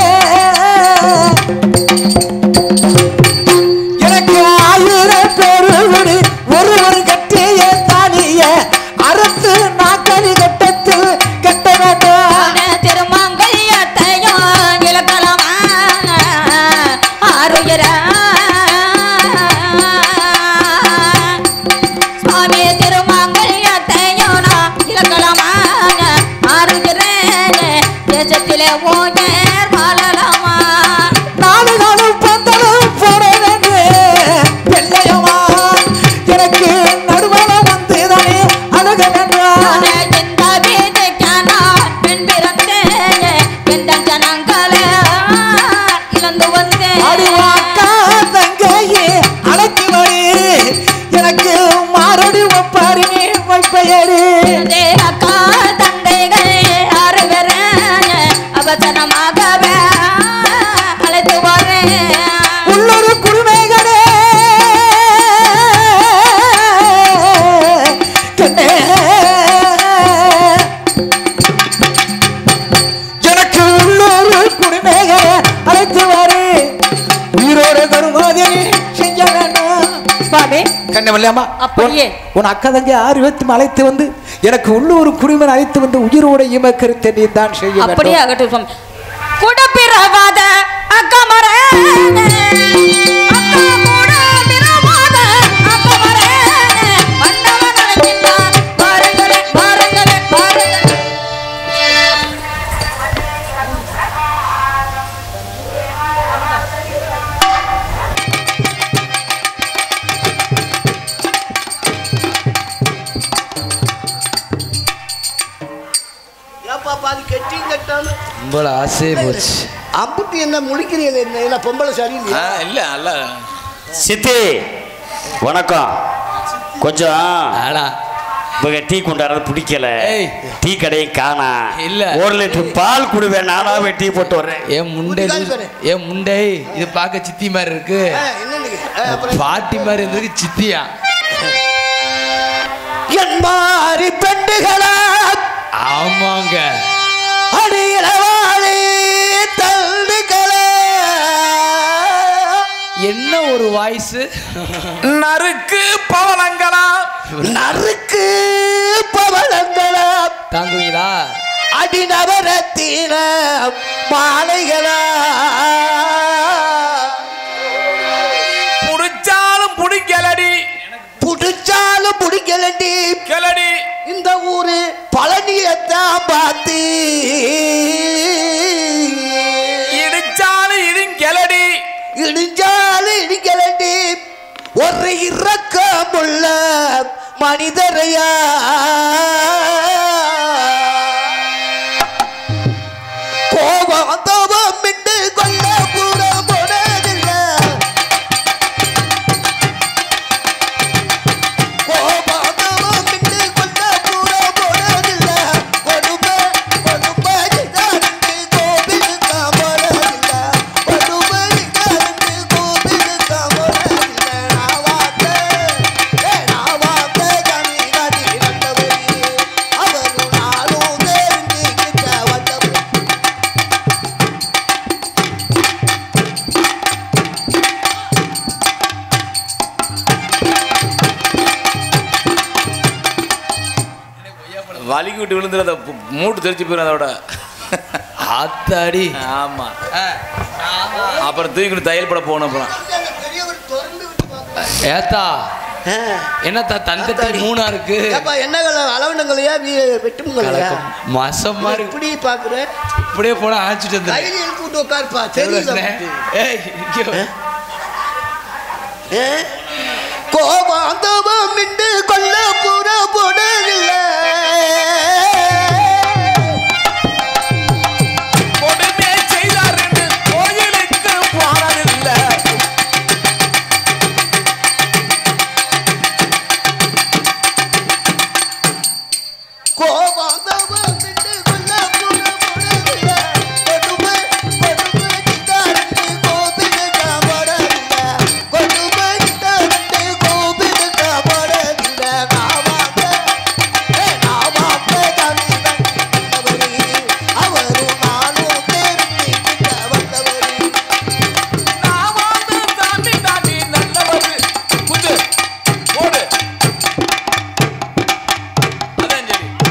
எனக்கு ஆயிரம் பேரு கொடி ஒருவர் கட்டிய தானிய அறுத்து நாக்கடி கட்டத்தில் கட்ட வேண்டும் திருமங்கல்யத்தையும் இழக்கலாமா ஆறுகிறேன் சுவாமி திருமங்கல்யத்தையும் நான் இழக்கலாமா ஆறுகிறேன் தேசத்திலே ஓயர் வாழலாமா நாலு நாளும் பந்தலும் போறேன்னு வெள்ளையம்மா எனக்கு நடுவல வந்து தானே அழக வேண்டாம் நானே இந்த வீட்டுக்கு நான் பெண் பிறந்தேன் எந்த ஜனங்களே இழந்து வந்தேன் அடிவாக்கா தங்கையே அழைத்து வழி எனக்கு மாரடி ஒப்பாரி வைப்பையடி இதே அக்கா தங்கைகள் ஆறு பேரேன் அவசரமாகவே அழைத்து வரேன் உள்ளொரு குருமைகளே கண்ணே எனக்கு உள்ளொரு குருமைகளே அழைத்து வாரு உயிரோட தருமாதிரி செய்ய வேண்டாம் சுவாமி கண்ணவல்லையாமா அப்படியே. உன் அக்கா தங்கை ஆறு பேத்தும் அழைத்து வந்து எனக்கு உள்ளூர் குடிமன் அழைத்து வந்து உயிரோட இமக்கருத்தை நீ தான் செய்ய அப்படியே வேண்டும் ஆகட்டும் சுவாமி குடப்பிறவாத அக்கமர அக்கா கூட ரொம்ப ஆசையே போச்சு அம்புட்டு என்ன முழிக்கிறீங்க என்ன என்ன பொம்பளை ஆ, சரியில்லையா இல்ல அல்ல சித்தி வணக்கம் கொஞ்சம் ஆடா இவங்க டீ கொண்டாடுறது பிடிக்கல ஏய். டீ கடையை காணா இல்ல. ஒரு லிட்டர் பால் குடுவேன் நானாவே டீ போட்டு வர்றேன் ஏன் முண்டை ஊத்தி கால் பாரு. ஏன் முண்டை இது பார்க்க சித்தி மாதிரி இருக்கு ஆ, என்னன்னு ஆ, அப்புறம் பாட்டி மாதிரி இருந்திருக்கு சித்தியா என் மாறி பெண்டுகளா ஆமாங்க அடியிலவாளி தள்ளுகளா என்ன ஒரு வாய்ஸ் நறுக்கு பவளங்களா நறுக்கு பவளங்களா தாங்குவீங்களா அடிநவரத்தின மாலைகளா புடிச்சாலும் புடிக்கலடி புடிச்சாலும் புடிக்கலண்டி கிளடி இந்த ஊரு பழனியத்தான் பார்த்து இடிச்சாலும் இடிங்கலடி இடிஞ்சாலும் இடிக்கலண்டி ஒரு இறக்கமுள்ள மனிதரையா கோபம் கோபம் விட்டு கொள்ள கூட போனதில்லை கோபாதமும் விட்டு கொண்ட கூட போனதில்ல. கொடுமை, கொடுமை செய்தாருக்கு கோபிலுக்கு போனதில்ல. கொடுமை செய்தாருக்கு கோபிலுக்கு போனதில்ல. நான் வார்த்தை, ஏ, நான் வார்த்தை கனி கனி கண்டவரி. அவரும் நானும் தெரிஞ்சுக்கிட்ட வந்தவரி. வலிக்கு விட்டு விழுந்துரு அந்த பு- மூட்டு தெரிச்சு போயிடும் அதோட ஆத்தாடி ஆமா அப்புறம் தூக்கிட்டு தையல் பட போகணும் அப்புறம் பெரியவர் திறந்து விட்டு பார்த்தாரு. ஏத்தா ஆ. என்னத்தா தந்தத்தி மூணா இருக்கு ஏப்பா என்ன கலர் அளவுனங்களையா நீ வெட்டுமுங்களையா மசம் மாதிரி இப்படி பாக்குற இப்படியே போனா ஆச்சுட்டு இருந்தேன் கையில் எழுத்து விட்டு உட்காருப்பா தெரியல ஏய் இங்க கோபாந்தவம் மிண்டு கொல்ல புற போடவில்லை கொடுமை செய்தார் என்று கோயிலுக்கு போனதில்லை கோபாந்தவம் மிண்டு கொல்ல புற போடவில்லை கொடுமை கொடுமை கிட்டாரண்டு கோபிலுக்கு போடவில்லை கொடுமை கிட்டாரண்டு கோபிலுக்கு போடவில்லை நாவாங்க நாவாங்க கவி வந்தவரி அவரும் நானும் தெரிஞ்சுக்கிட்ட வந்தவரி நான் வாழ்ந்து தாண்டி தாண்டி நல்லவரு குத்து போடு அதான்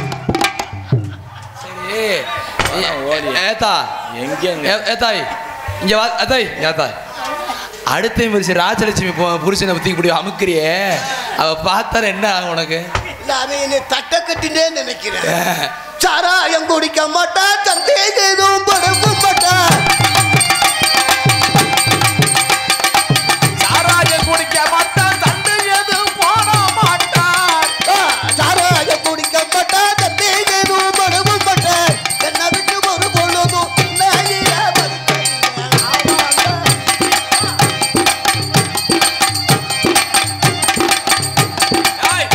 சரி சரி ஓடி ஏத்தா எங்க ஏத்தாய் இங்க வா அத்தாய் ஏத்தாய் அடுத்த முறிச்சு ராஜலட்சுமி போ- புருஷனை பத்தி இப்படி அமுக்குறியே அவ பார்த்தால என்ன ஆகும் உனக்கு இல்ல அவன் என்னை தட்ட கட்டினே நினைக்கிறேன் சாராயம் குடிக்க மாட்டா சந்தேகம் எதுவும் படக்க மாட்டா சாராயம் குடிக்க மாட்டான் தண்டு எதுவும் போட மாட்டான் ஆ, சாராயம் குடிக்க மாட்டா சந்தேகம் எதுவும் படக்க மாட்டா என்ன விட்டு ஒரு பொழுதும் நாயில படுக்கையில ஆவாங்க. ஏய்.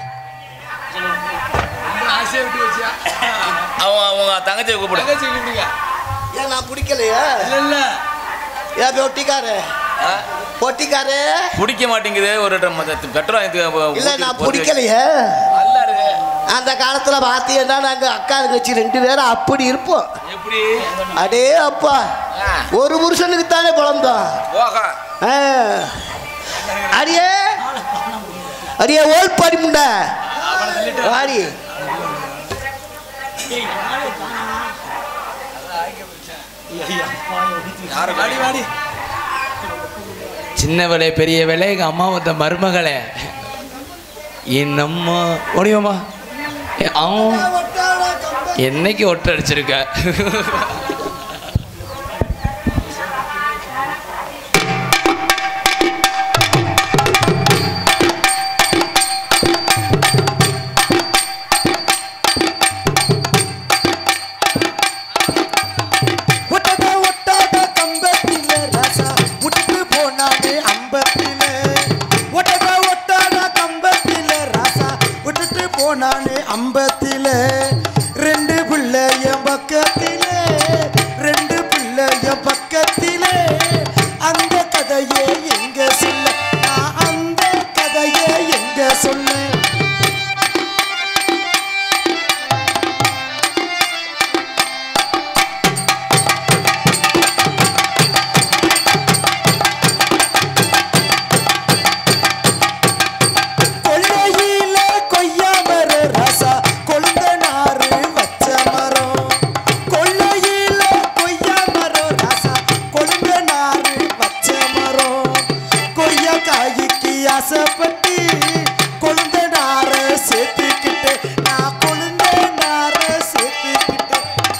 அவன் அவங்க தங்கச்சியை கூப்பிடு தங்கச்சி கூப்பிடுங்க ஏன் நான் பிடிக்கலையா இல்ல இல்ல ஏன் ஒட்டிக்காரு ஒட்டிக்காரு பிடிக்க மாட்டேங்குது ஒரு பெட்ரோல் இல்ல நான் பிடிக்கலையே நல்லா இருக்கு அந்த காலத்துல பாத்தீங்கன்னா நாங்க அக்கா தங்கச்சி ரெண்டு பேரும் அப்படி இருப்போம் எப்படி அடே அப்பா ஆ. ஒரு புருஷனுக்கு தானே குழந்தோம் போக ஆ. அடியே அடியே ஓல் படி முண்டை வாடி சின்னவளே பெரியவளே எங்க அம்மா வந்த மருமகளே என் அம்மா ஓடியோமா அவன் என்னைக்கு ஒட்ட அடிச்சிருக்க ஆசைப்பட்டு கொழுந்த நார சேர்த்துக்கிட்டு நான் கொழுந்த நார சேர்த்துக்கிட்டு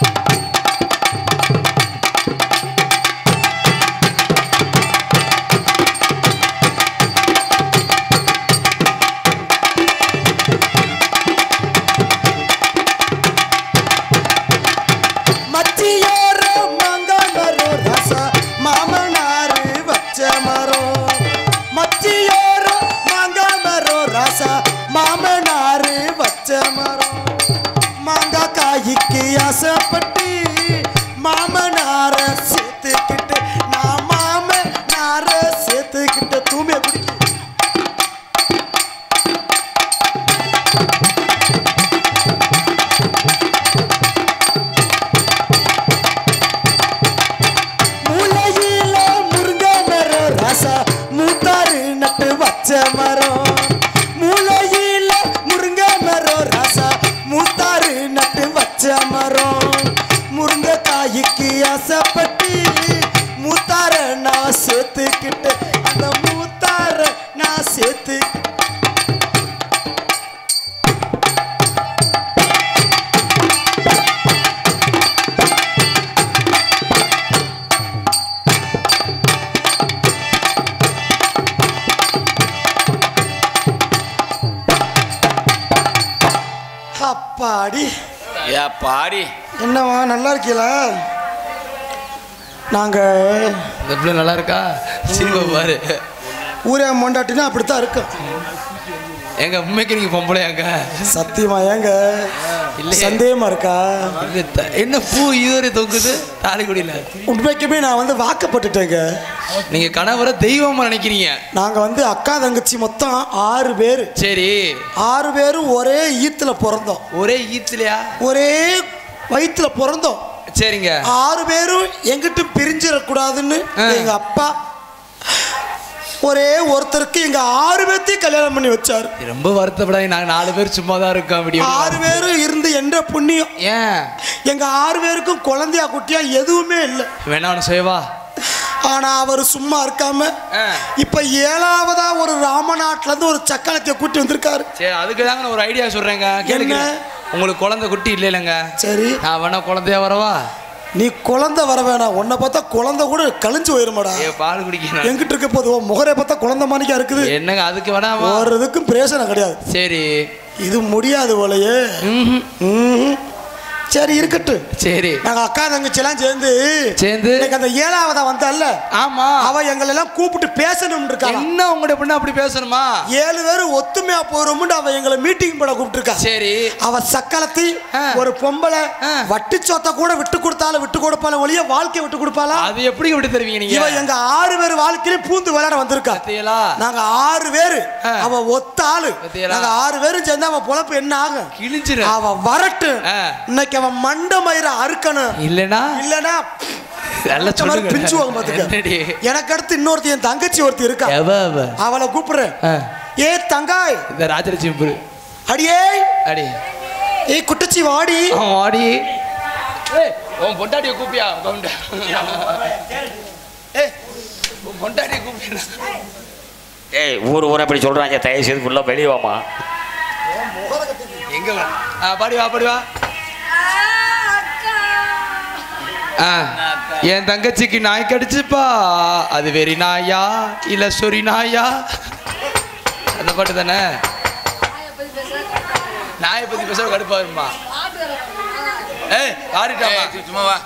மச்சியோர மாங்காய் மரம் ரசா மாமனாரு வச்ச மரம் மச்சியோர மாங்காய் மரம் ரசா மாமனாரு வச்ச மரம் மாங்காய் காய்க்கு ஆசைப்பட்டு மாமனார சேர்த்துக்கிட்டு நான் மாமனார சேர்த்துக்கிட்ட தூமிய குடிக்க மூலையில முருங்கை மரம் ராசா மூத்தாறு நட்டு வச்ச மரம் மூலையில முருங்கை மரம் ராசா மூத்தாறு நட்டு வச்ச மரம் முருங்கை காய்க்கு ஆசைப்பட்டு மூத்தார நான் சேர்த்துக்கிட்டு அந்த மூத்தார நான் சேர்த்து அப்பாடி ஏ பாடி என்னவா நல்லா இருக்கீங்களா நாங்க இந்த பிள்ளை நல்லா இருக்கா சிரிப்பா பாரு ஊரே மொண்டாட்டினா அப்படித்தான் இருக்கும் எங்க உண்மைக்கு நீங்க பொம்பளையாங்க சத்தியமா ஏங்க இல்லையே. சந்தேகமா இருக்கா இது த- என்ன பூ இதுவரை தொங்குது தாலிக்குடியில உண்மைக்குமே நான் வந்து வாக்கப்பட்டுட்டேங்க நீங்க கணவரை தெய்வமா நினைக்கிறீங்க நாங்க வந்து அக்கா தங்கச்சி மொத்தம் ஆறு பேர் சரி ஆறு பேரும் ஒரே ஈத்துல பிறந்தோம் ஒரே ஈத்துலையா ஒரே வயித்துல பிறந்தோம் சரிங்க ஆறு பேரும் எங்கிட்ட பிரிஞ்சிடக்கூடாதுன்னு ஆ. எங்க அப்பா ஒரே ஒருத்தருக்கு எங்க ஆறு பேர்த்தையும் கல்யாணம் பண்ணி வச்சாரு ரொம்ப வருத்தப்படாது நாங்க நாலு பேர் சும்மா தான் இருக்கோம் அப்படி ஆறு பேரும் இருந்து என்ற புண்ணியம் ஏன் எங்க ஆறு பேருக்கும் குழந்தையா குட்டியா எதுவுமே இல்லை வேணா ஒன்று செய்வா ஆனா அவர் சும்மா இருக்காம ஆ. இப்ப ஏழாவதா ஒரு ராமநாட்டுல இருந்து ஒரு சக்கரத்தை கூட்டி வந்திருக்காரு சரி அதுக்கு தாங்க நான் ஒரு ஐடியா சொல்றேங்க கேளுங்க என்ன? உங்களுக்கு குழந்தை குட்டி இல்லை இல்லைங்க சரி நான் வேணா குழந்தையா வரவா நீ குழந்தை வர வேணாம் உன்னை பார்த்தா குழந்தை கூட கழிஞ்சு போயிருமாடா ஏ பால் குடிக்கணும் எங்கிட்ட இருக்க போது உன் முகரை பார்த்தா குழந்தை மாணிக்கா இருக்குது என்னங்க அதுக்கு வேணாமா ஒரு இதுக்கும் பிரயோசனம் கிடையாது சரி இது முடியாது போலயே ம்ஹும். ம்ஹும். சரி இருக்கட்டும் சரி நாங்க அக்கா தங்கச்சி எல்லாம் சேர்ந்து சேர்ந்து இன்னைக்கு அந்த ஏழாவதா வந்தால ஆமா அவ எங்களை எல்லாம் கூப்பிட்டு பேசணும் இருக்காங்க என்ன உங்களுடைய பொண்ணு அப்படி பேசணுமா ஏழு பேரும் ஒத்துமையா போறோம்னு அவ எங்களை மீட்டிங் போட கூப்பிட்டு சரி அவ சக்களத்தி ஆ. ஒரு பொம்பளை ஆ. வட்டி சொத்த கூட விட்டு கொடுத்தாலும் விட்டு கொடுப்பால ஒழிய வாழ்க்கை விட்டு கொடுப்பாளா அது எப்படி விட்டு தருவீங்க நீங்க இவ எங்க ஆறு பேர் வாழ்க்கையிலும் பூந்து விளையாட வந்திருக்கா பாத்தீங்களா நாங்க ஆறு பேரு ஆ. அவ ஒத்த ஆளு பாத்தீங்களா? நாங்க ஆறு பேரும் சேர்ந்து அவ பொழப்பு என்ன ஆகும் கிழிஞ்சிரு அவ வரட்டும் ஆ. இன்னைக்கு அவன் மண்ட மயிர அறுக்கணும் இல்லனா இல்லனா நல்லா இந்த மாதிரி பிரிச்சு வாங்க சொல்லுங்க பாத்துக்க என்னடி எனக்கு அடுத்து இன்னொருத்தி என் தங்கச்சி ஒருத்தி இருக்கா எவ அவ? அவளை கூப்பிடுறேன் ஆ, ஏ தங்காய் இந்த ராஜலட்சுமி புரு அடியே அடி ஏய் குட்டச்சி வாடி அவன் வாடி ஏய் உன் பொண்டாட்டிய கூப்பியா கவுண்ட ஏய் உன் பொண்டாட்டிய கூப்பியா ஏய் ஊர் ஊரை இப்படி சொல்கிறாங்க தயவு செய்து ஃபுல்லாக வெளியே வாமா எங்க வா? ஆ பாடி வா பாடி வா ஆ, என் தங்கச்சிக்கு நாய் கடிச்சுப்பா அது வெறி நாயா இல்ல சொரி நாயா அந்த பாட்டு தானே நாயை பத்தி பேச கடுப்பா வருமா ஏய் ஆடிட்டாமா சும்மா வா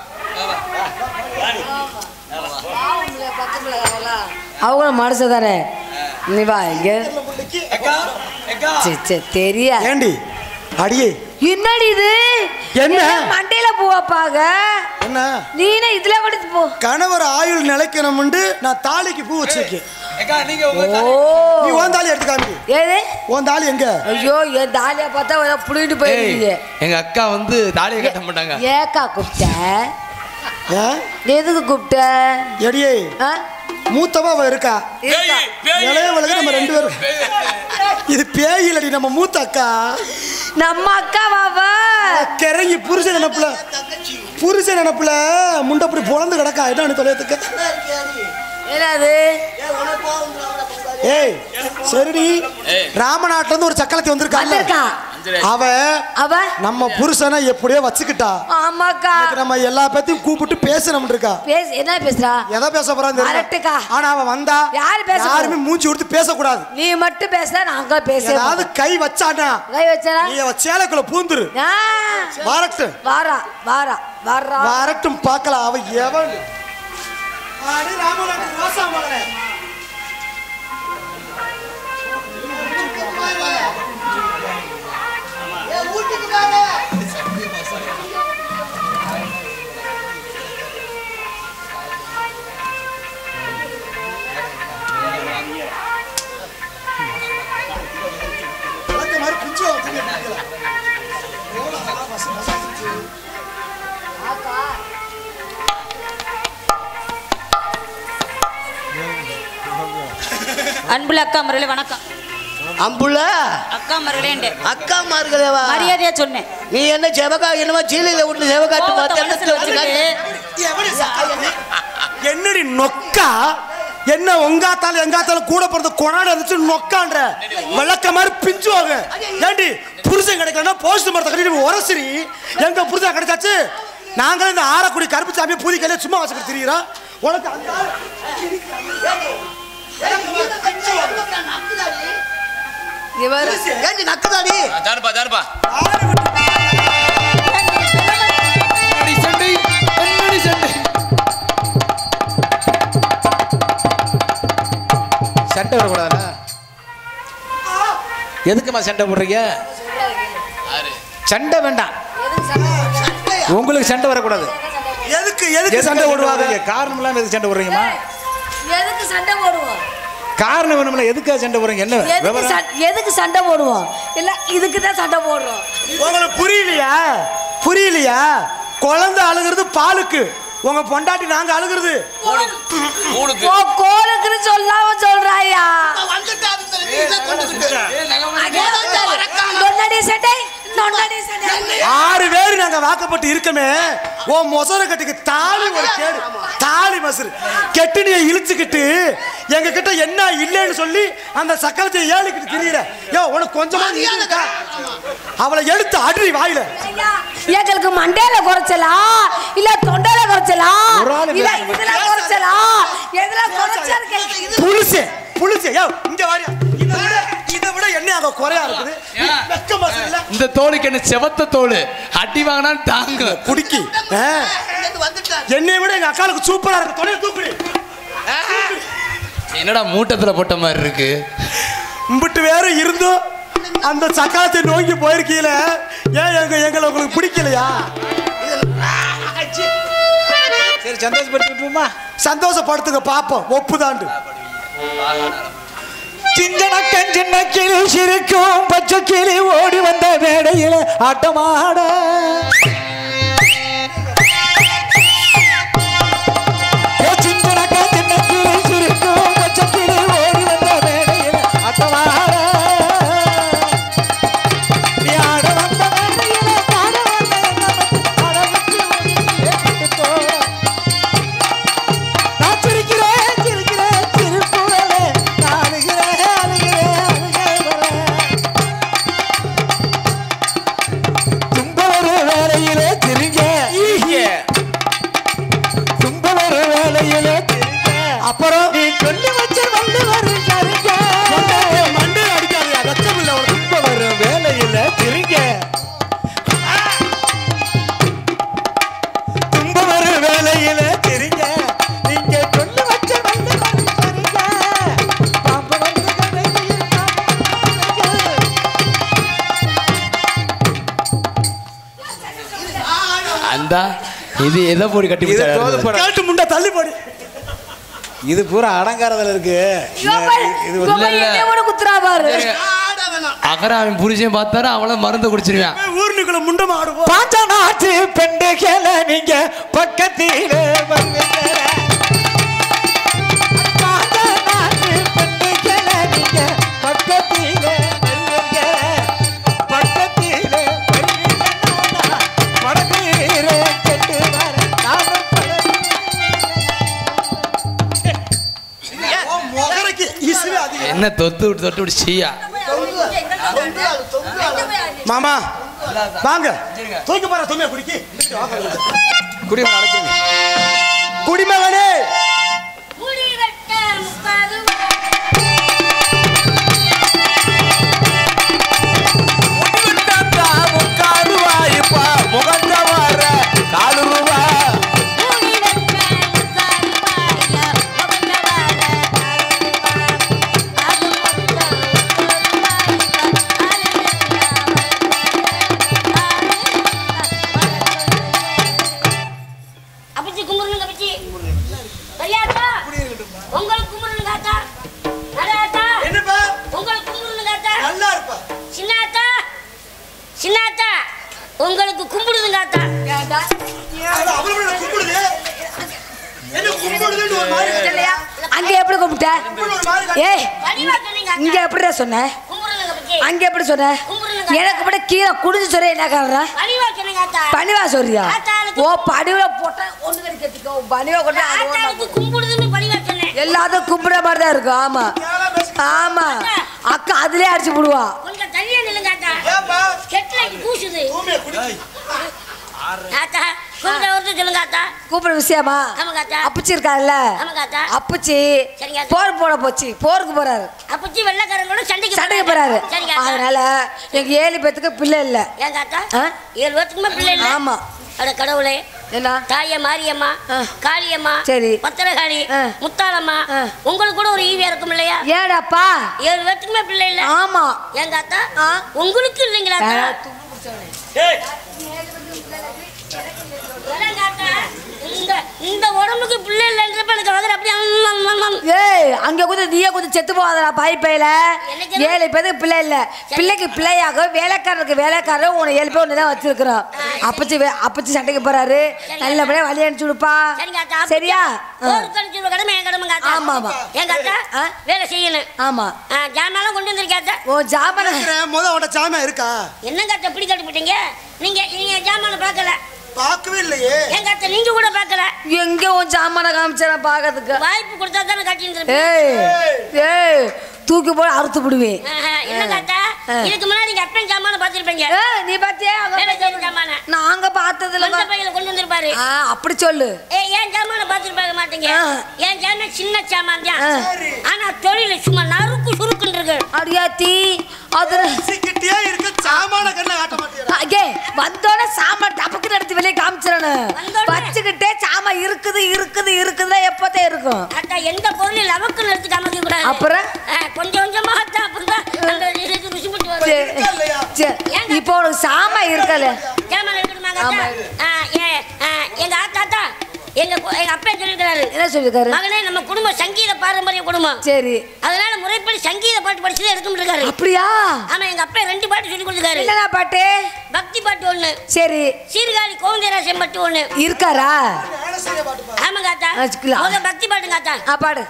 அவங்களும் மனசு தானே நீ வா இங்க அக்கா அக்கா சரி சரி தெரியா ஏண்டி அடியே என்னடி இது என்ன? மண்டையில பூவாப்பாக என்ன நீனே இதுல கொடுத்து போ கணவர் ஆயுள் நிலைக்கணும்னு நான் தாலிக்கு பூ வச்சிருக்கேன் அக்கா நீங்க உங்க ஓ நீ உன் தாலி எடுத்து காமி ஏது உன் தாலி எங்க ஐயோ என் தாலியா பார்த்தா ஏதோ புடிட்டு ஏய், போயிருக்கீங்க எங்க அக்கா வந்து தாலியை கட்ட மாட்டாங்க ஏக்கா கூப்பிட்ட ஏன் எதுக்கு கூப்பிட்ட எடியே ஆ? மூத்தவா அவ இருக்கா இருக்கா. இளையவளுக்கு நம்ம ரெண்டு பேரும் இது பேய் இல்லடி நம்ம மூத்த அக்கா நம்ம அக்காவாவா கிறங்கி புருஷன் நினப்புல புருஷன் நினப்புல முண்டப்படி பொழந்து கிடக்கா என்னன்னு தொலையத்துக்கு என்னது ஏய் சரிடி ராமநாட்டுல இருந்து ஒரு சக்கலத்தி வந்திருக்கா வந்திருக்கா அவ அவ நம்ம புருஷனை எப்படியோ வச்சுக்கிட்டா ஆமாக்கா இன்னைக்கு நம்ம எல்லா பேத்தையும் கூப்பிட்டு பேசணும் இருக்கா பேச என்ன பேசுறா எதை பேச போறான்னு அரட்டுக்கா. தெரியல ஆனா அவ வந்தா யாரு பேச போறா? யாருமே மூஞ்சி கொடுத்து பேசக்கூடாது நீ மட்டும் பேசுனா நாங்க பேச ஏதாவது கை வச்சானா கை வச்சா நீ அவ சேலைக்குள்ள பூந்துரு வரட்டும் வாரா வாரா வாரா வரட்டும் பார்க்கலாம் அவ எவன் அடி ராமநாட்டு ரோசா மகனே விளக்கு மாதிரி பிஞ்சு வச்சுட்டு இருக்கல. எவ்வளவு அழகா வச- வசந்துச்சு. அன்புள்ள அக்கா முரளி வணக்கம் அம்புள்ள அக்கா முரளிண்டே அக்கா மார்களேவா மரியாதையா சொன்னேன் நீ என்ன செவகா என்னமோ சீலையில விட்டு செவகாட்டு கோவத்தை பார்த்து மனசுல வச்சுக்கிட்டு, எவடி சக்காலத்தி? என்னடி நொக்கா என்ன உங்காத்தால எங்காத்தால கூட பிறந்த கொண்டாட இருந்துச்சு நொக்கான்ற விளக்க மாதிரி பிஞ்சுவாங்க ஏண்டி புருஷன் கிடைக்கலன்னா போஸ்ட் மரத்தை கட்டிட்டு உரசிரி எங்க புருஷன் கிடைச்சாச்சு நாங்களும் இந்த ஆரக்குடி கருப்பு சாமியை பூதி கையில சும்மா வச்சுக்கிட்டு திரியிறோம் உனக்கு அந்த ஆள் இவர் ஏண்டி நக்கதாடி தாருப்பா தாருப்பா என்னடி சண்டை என்னடி சண்டை சண்டை வரக்கூடாதா எதுக்குமா சண்டை போடுறீங்க சண்டை வேண்டாம் உங்களுக்கு சண்டை வரக்கூடாது எதுக்கு எதுக்கு சண்டை போடுவாங்க காரணம் இல்லாம எதுக்கு சண்டை போடுறீங்கம்மா எதுக்கு சண்டை போடுவோம் காரணம் வேணும்ல எதுக்காக சண்டை போடுறீங்க என்ன எதுக்கு விவரம் சண்டை- எதுக்கு சண்டை போடுவோம் இல்ல இதுக்கு தான் சண்டை போடுறோம் உங்களுக்கு புரியலையா புரியலையா குழந்தை அழுகிறது பாலுக்கு உங்க பொண்டாட்டி நாங்க அழுகிறது மூணுக்கு ஓ கோலுக்குன்னு சொல்லாம சொல்றாயா நொன்னடி சட்டை நொன்னடி சட்டை ஆறு பேர் நாங்க வாக்கப்பட்டு இருக்கமே ஓ மொசர கட்டுக்கு தாலி ஒரு கேடு தாலி மசுரு கெட்டினிய இழுச்சுக்கிட்டு எங்க கிட்ட என்ன இல்லைன்னு சொல்லி அந்த சக்கரத்தை ஏழுக்கிட்டு திரியிற யோ உனக்கு கொஞ்சமா நீதி இருக்கா அவளை எடுத்து அடி வாயில ஐயா, எங்களுக்கு மண்டையில குறைச்சலா இல்ல தொண்டையில குறைச்சலா ஒரு ஆளு இல்ல பேசுங்க. இதுல குறைச்சலா எதுல குறைச்சா இருக்கு புலிசே புலிசே யோ இங்க வாரியா இதை விட இதை விட என்ன அங்க குறையா இருக்குது ஏன்? வெக்க மசுரு இல்ல இந்த தோலுக்கு என்ன செவத்த தோல் அடி வாங்கினா தாங்க குடிக்கி ஆ. என்னை விட எங்க அக்காளுக்கு சூப்பரா இருக்கு தொலைய தூக்குடி என்னடா மூட்டத்துல போட்ட மாதிரி இருக்கு இம்பிட்டு வேற இருந்தும் அந்த சக்காத்தை நோக்கி போயிருக்கீல ஏன் எங்க எங்களை உங்களுக்கு பிடிக்கலையா சரி சந்தோஷப்படுத்தி விட்டுருமா சந்தோஷப்படுத்துங்க பாப்போம் ஒப்புதாண்டு சிஞ்சன கஞ்சின்ன கிளி சிரிக்கும் பச்சை கிளி ஓடி வந்த மேடையில ஆட்டமாட ஏ சிஞ்சன கஞ்சின்ன கிளி சிரிக்கும் பச்சை கிளி ஓடி வந்த மேடையில ஆட்டமாட நீ ஆட வந்த மேடையில பாட வந்த என்ன அழகுக்கு ஒளி ஏற்பட்டுக்கோ. நான் சிரிக்கிறேன் சிரிக்கிறேன் சிரிப்புகளே நான் அழுகிறேன் அழுகிறேன் அழுகை வரேன் தும்ப ஒரு வேலையிலே சிரிங்க தும்ப ஒரு வேலையிலே சிரிங்க அப்புறம் நீ சொல்லி வச்ச வந்து வரும் சரிங்க மண்டை அடிக்காது வெச்சம் இல்ல உனக்கு தும்ப ஒரு வேலையில சிரிங்க தும்ப ஒரு வேலையில சிரிங்க நீங்க சொல்லி வச்ச வந்து வரும் சரிங்க பாம்பு வந்து கதையில் பாம்பு அந்த இது எதை போடி கட்டி இது பிடிச்சாரு? தோது படம். கேட்டு முண்டை தள்ளி போடி இது பூரா அலங்காரத்துல இருக்கு இது ஒரு- இல்ல, இல்ல. என்னையோட குத்துறா பாரு அகர அவன் புருஷன் பார்த்தாரு அவள மருந்து குடிச்சிருவேன் ஊர்னுக்குள்ள முண்டை மாடுவோம் பாஞ்ச நாட்டு பெண்டுகளை நீங்க பக்கத்தில வந்துங்க பாஞ்ச நாட்டு பெண்டுகளை நீங்க பக்கத்தில வருவீங்க. பக்கத்தில வருவீங்கன்னா படநீரை கெட்டு வர நானும் படநீரை முகரைக்கு இசுவே என்ன தொத்து விட்டு தொட்டு விட்டு சீயா மாமா வாங்க தூக்கி பாரு துணியை குடிக்கி குடிமகன் அழைச்சிருங்க குடிமகனே அப்பச்சி கும்பிடுங்க அப்பச்சி சரியாத்தா உங்களுக்கு கும்பிடுங்க ஆத்தா நடாத்தா என்னப்பா உங்களுக்கு கும்பிடுங்க ஆத்தா நல்லா இருப்பா சின்னாத்தா சின்னாத்தா உங்களுக்கு கும்பிடுதுங்க ஆத்தா அது அவளோட கும்பிடுது என்ன கும்பிடுதுன்னு ஒரு மாதிரி இருக்கு. அங்க எப்படி கூப்பிட்ட கும்பிடு ஒரு மாதிரி இருக்கு. ஏய் பணிவா சொன்னீங்க இங்க ஆத்தா எப்படிடா சொன்ன கும்பிடுங்க அப்பச்சி அங்க எப்படி சொன்ன கும்பிடுங்க எனக்கு கூட கீழே குடிச்சு சொல்ல என்ன காரணம் பணிவா சொன்னீங்க ஆத்தா பணிவா சொல்றியா ஆத்தாளுக்கு- ஓ பணிவுல போட்டா ஒண்ணு கிடைக்கிறதுக்கு பணிவா கொண்டு அது ஒண்ணா ஆத்தாளுக்கு கும்பிடுதுன்னு பணிவா சொன்னேன் எல்லாத்துக்கும் கும்பிட மாதிரி தான் இருக்கும் ஆமா ஆமா அக்கா அதுலயே அடிச்சு விடுவா கொஞ்சம் தள்ளியே நில்லுங்க ஆத்தா ஏப்பா கெட்டலைக்கு பூசுது தூமையை குடிக்கி ஆத்தா கூப்பிட வருது சொல்லுங்க ஆத்தா கூப்பிட விஷயமா ஆமாங்க ஆத்தா அப்பச்சி இருக்காருல்ல ஆமாங்க ஆத்தா அப்பச்சி சரிங்க. போர் போட போச்சு போருக்கு போறாரு அப்பச்சி வெள்ளக்காரங்களோட சண்டைக்கு சண்டைக்கு போறாரு சரிங்க ஆத்தா. அதனால எங்க ஏழு பேத்துக்கு பிள்ளை இல்ல ஏங்க ஆத்தா ஆ? ஏழு வருஷத்துக்குமே பிள்ளை இல்ல ஆமா அட கடவுளே என்ன தாய மாரியம்மா ஆ. காளியம்மா சரி. பத்திரகாளி ஆ. முத்தாளம்மா ஆ. உங்களுக்கு கூட ஒரு ஈவியா இருக்கும் இல்லையா ஏடாப்பா ஏழு வருஷத்துக்குமே பிள்ளை இல்ல ஆமா ஏங்க அத்தா ஆ. உங்களுக்கு இல்லைங்களா அத்தா? ஆ, ஏய் இல்லைங்க அத்தா. இந்த இந்த உடம்புக்கு பிள்ளை இல்லைன்றப்ப எனக்கு வந்து அப்படியே அம், அம், அம், அம். ஏய் அங்க கூட நீயே கொஞ்சம் செத்து போகாதடா பாய்ப்பையில எனக்கு என்ன- ஏழு பேருக்கு பிள்ளை இல்ல பிள்ளைக்கு பிள்ளையாக வேலைக்காரருக்கு வேலைக்காரர் உன்னை ஏழு பேர் ஒன்று தான் வச்சிருக்கிறோம் அப்பச்சி வே- அப்பச்சி சண்டைக்கு போறாரு நல்லபடியா வழி அனுப்பிச்சு விடுப்பா சரிங்க அத்தா. சரியா ஆ. ஒரு கழிச்சு ஒரு கடமை என் கடமைங்க அத்தா. ஆமா, ஆமா. ஏங்க அத்தா ஆ? வேலை செய்யணும் ஆமா ஆ, ஜாமான்லாம் கொண்டு வந்திருக்கேன் அத்தா. ஓ ஜாமன இருக்கிறேன், முத உன்ட சாமியா இருக்கா என்னங்க அத்தா இப்படி கட்டு போட்டீங்க நீங்க நீங்க ஜாமான பார்க்கல பார்க்கவே இல்லையே எங்க அத்தை நீங்க கூட பார்க்கல எங்க உன் ஜாமான காமிச்சா பாக்கிறதுக்கு வாய்ப்பு கொடுத்தா தானே காட்டிட்டு ஏய் ஏய் தூக்கி போய் அறுத்து விடுவேன் என்னங்க அத்தா ஆ. இதுக்கு முன்னாடி நீங்க அப்பன் ஜாமான பார்த்திருப்பீங்க ஏய் நீ பாத்தியா அங்க வேலை செய்யற ஜாமான நாங்க பார்த்ததுல மஞ்ச பையில கொண்டு வந்திருப்பாரு ஆ அப்படி சொல்லு ஏ ஏன் ஜாமான பார்த்திருப்பாங்க மாட்டீங்க ஆ. ஏன் ஜாமான் சின்ன ஜாமான் தான் ஆ. ஆனா தொழில் சும்மா நறுக்கு சுருக்குன்னு இருக்கு அடியாத்தி அதுல கிட்டே இருக்க சாமான கண்ணை காட்ட மாட்டேன் அங்கே வந்தோட சாமான் டபக்குன்னு எடுத்து வெளியே காமிச்சிடனு வந்தோடனே? வச்சுக்கிட்டே சாமான் இருக்குது இருக்குது இருக்குதுன்னா எப்போதே இருக்கும் அத்தா எந்த பொருளும் லவக்குன்னு எடுத்து காமிக்க கூடாது அப்புறம்? ஆ, கொஞ்சம் கொஞ்சமா அத்தா அப்புறம் தான் அந்த இதுக்கு ருசி போட்டு வரும் சரி, சரி இப்போ உனக்கு சாமான் இருக்கல ஜாமான் எடுக்கணுமாங்க ஆமா, அத்தா? ஆ, ஏ, ஆ, எங்க ஆத்தா அத்தா எங்க கு- எங்க அப்பா சொல்லிருக்கிறாரு என்ன சொல்லிருக்காரு மகனே நம்ம குடும்பம் சங்கீத பாரம்பரிய குடும்பம் சரி அதனால முறைப்படி சங்கீத பாட்டு படிச்சுதான் எடுக்க இருக்காரு அப்படியா ஆமா எங்க அப்பா ரெண்டு பாட்டு சொல்லி கொடுத்துருக்காரு என்னடா பாட்டு பக்தி பாட்டு ஒண்ணு சரி சீர்காழி கோவிந்தராசன் பாட்டு ஒண்ணு இருக்காரா ஆமாங்க ஆத்தா ஆ, வச்சுக்கலாம். முத பக்தி பாட்டுங்க ஆத்தா ஆ பாடு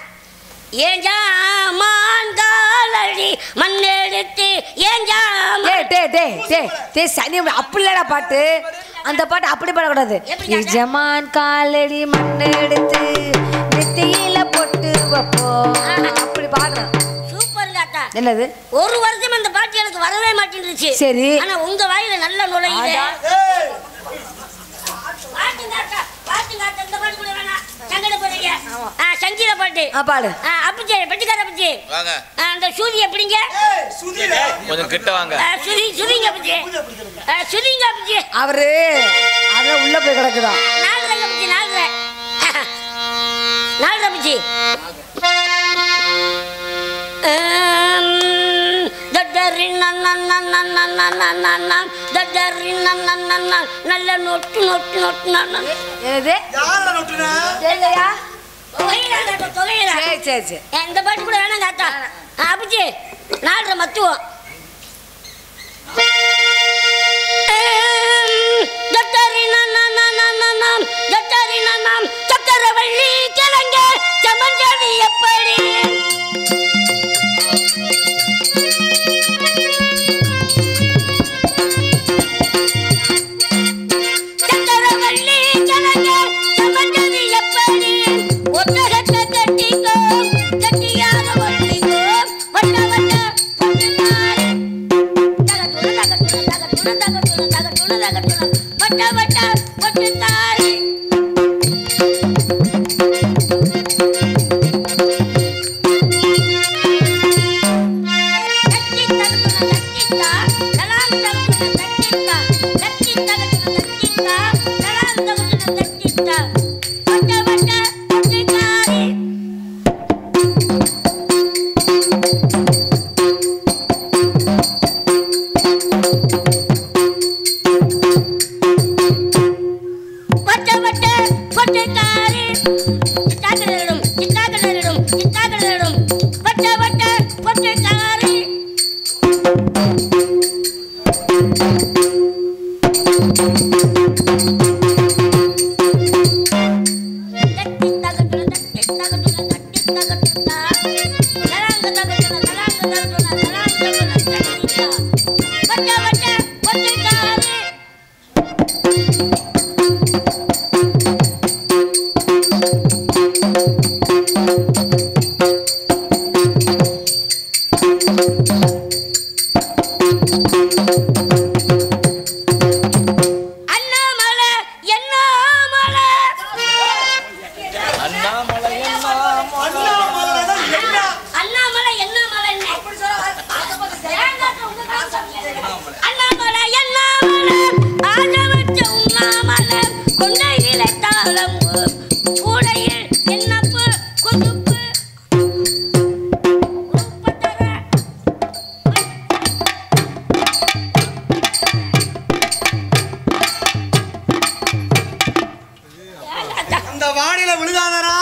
ஏன் ஜாமான் காலடி மண்ணெடுத்து ஏன் ஜாமான் டே டே டே டே டே சனி அப்படி இல்லடா பாட்டு அந்த பாட்டு அப்படி பாடக்கூடாது எப்படி கேட்ட? எஜமான் காலடி மண் எடுத்து நெத்தியில பொட்டு வைப்போம் அப்படி பாடுறேன் சூப்பருங்க ஆத்தா என்னது ஒரு வருஷம் இந்த பாட்டு எனக்கு வரவே மாட்டேன்ருச்சு சரி. ஆனா உங்க வாயில நல்ல நுழையுது ஆடா. பாட்டுங்க ஆத்தா பாட்டுங்க ஆத்தா இந்த பாட்டு கூட வேணாம் சங்கட போறீங்க ஆ சங்கீத பாட்டு ஆ பாடு ஆ அப்பச்சி பெட்டிக்கார அப்பச்சி வாங்க ஆ, அந்த சூதி எப்படிங்க கொஞ்சம் கிட்ட வாங்க ஆ, சுதி சுதிங்க அப்பச்சி ஆ, சுதிங்க அப்பச்சி அவரு அதான் உள்ள போய் கிடக்குதான் நாலரை அப்பச்சி நாலரை நாலரை அப்பச்சி ஆம், தட்டரி நன்னன் நன்னன் நன்னன் நன்னன் நன்னன், தட்டரி நன்னன் நன்னன், நல்ல நொட்டு நொட்டு நொட்டு நன்னன். என்னது யார நோட்டுன தெரியலையா தொகையில காட்டு, தொகையில. சரி சரி சரி ஏ, இந்த பாட்டு கூட வேணாம் காத்தா ஆ, அப்பச்சி நாலரை மத்துவோம் தட்டரி நன்னன் நன்னன் நன்னன், தட்டரி நன்னன், சக்கரவள்ளி கிழங்க சமஞ்சடி எப்படி சக்கரவள்ளி கிழங்க சமஞ்சடி எப்படி ஒட்டகத்தை கட்டிக்கோ கட்டியாக ஒட்டிக்கோ தகட்டுன தகட்டுன தகட்டுன வட்ட வட்ட வட்டு தாரி தட்டி தகட்டுன தட்டித்தா தலாம் தகட்டுன தட்டித்தா தட்டி தகட்டுன தட்டித்தா தலாம் தகட்டுன தட்டித்தா வட்ட வட்ட வட்டு தாரி வட்ட வட்ட வட்டக்காரி சித்தாக்கடலிடும் சித்தாக்கடலிடும் சித்தாக்கடலிடும் வட்ட வட்ட வட்டக்காரி தட்டி தகட்டுன தட்டி தகட்டுன தட்டி தகட்டுனா தலாங்க தகட்டுன தலாங்க தகட்டுன தலாங்க தகட்டுன தட்டினா வட்ட வட்ட வட்டக்காரி அண்ணாமலை என்ன மலை அண்ணாமலை என்ன மலை அண்ணாமலை என்ன மலை ஆஜவச்ச உண்ணாமலை கொண்டையில தாளம் கூடையில் என்னப்பு கொதுப்பு உப்பத்தர அந்த வானில விழுகாதரா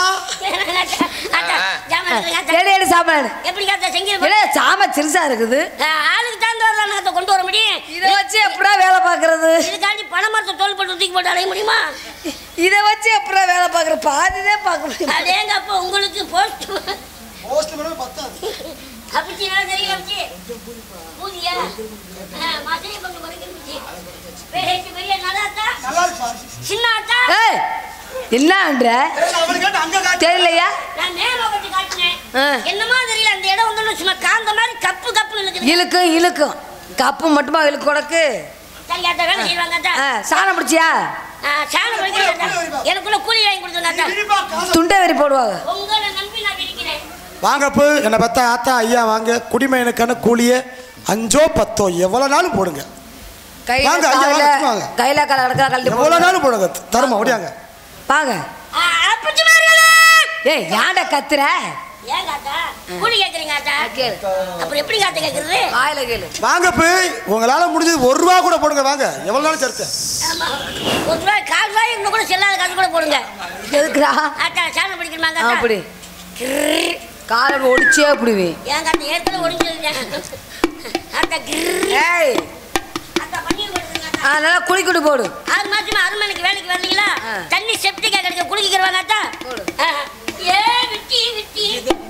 எடு எடு சாப்பாடு எப்படி காத்த செங்கல் இல்ல சாம சிறுசா இருக்குது ஆளுக்கு தகுந்த வரலாம் கொண்டு வர முடியும் இதை வச்சு எப்படா வேலை பார்க்கறது இதுக்காண்டி பணமரத்தை தோல் போட்டு தூக்கி போட்டு அலைய முடியுமா இதை வச்சு எப்படா வேலை பார்க்கற பாதிதான் பார்க்க முடியும் அதேங்க அப்ப உங்களுக்கு போஸ்ட் போஸ்ட் பண்ண பத்தாது அப்படி நல்லா தெரியும் அப்படி பூதியா மதுரை கொஞ்சம் குறைக்கிச்சு பெரிய நல்லா அத்தா நல்லா இருப்பா சின்ன அத்தா ஏய் என்னன்ற அவனுக்கு அங்க காட்டு தெரியலையா நான் மேல வச்சு காட்டினேன் ஆ. என்னமா தெரியல அந்த இடம் வந்து சும்மா காந்த மாதிரி கப்பு கப்பு இருக்குது இழுக்கும் இழுக்கும் கப்பு மட்டுமா இழுக்கு உனக்கு சரி அத்தா வேலை செய்வாங்க அத்தா ஆ, சாணம் பிடிச்சியா ஆ, சாணம் பிடிக்கிறேன் அத்தா. எனக்குள்ள கூலி வாங்கி கொடுத்துருங்க அத்தா இனிப்பா காசு துண்டை வெறி போடுவாங்க உங்களை நம்பி நான் இருக்கிறேன் வாங்கப்பு என்னை பத்தா ஆத்தா ஐயா வாங்க குடிமையனுக்கான கூலியே அஞ்சோ பத்தோ எவ்வளவு நாளும் போடுங்க கையில வாங்க, ஐயா, கால வாங்க, வாங்க. கையில கால கடக்கா கழட்டி எவ்வளவு போடுவாங்க. நாளும் போடுங்க தருமா ஓடியாங்க வாங்க ஆ, அப்பச்சி மார்களே! ஏய் ஏன்டா கத்துற ஏங்க அத்தா கூலி கேட்குறீங்க அத்தா கேளு அப்புறம் எப்படி காத்த கேட்கறது வாயில கேளு வாங்கப்பு உங்களால முடிஞ்சது ஒரு ரூபா கூட போடுங்க வாங்க எவ்வளவு நாளும் சேர்த்து ஆமா ஒரு ரூபாய் கால் ரூபாய் இன்னும் கூட செல்லாத காசு கூட போடுங்க எதுக்குடா அத்தா சாணம் பிடிக்கணுமாங்க அத்தா அப்படி கிர்ரு. காலை ஒடிச்சே அப்படிவேன் ஏங்க அத்தா ஏற்கனவே ஒடிஞ்சிருக்கேன் அத்தா கிர்ரு. ஏய் அத்தா பன்னீர் போடுங்க அத்தா ஆ நல்லா குளிக்கிட்டு போடு ஆறு மாசமா அருமனைக்கு வேலைக்கு வரலீங்களா ஆ. தண்ணி செப்டிக்கா கிடைக்க குளிக்கிறவாங்க அத்தா போடு. ஆ. ஏ விட்டி விட்டி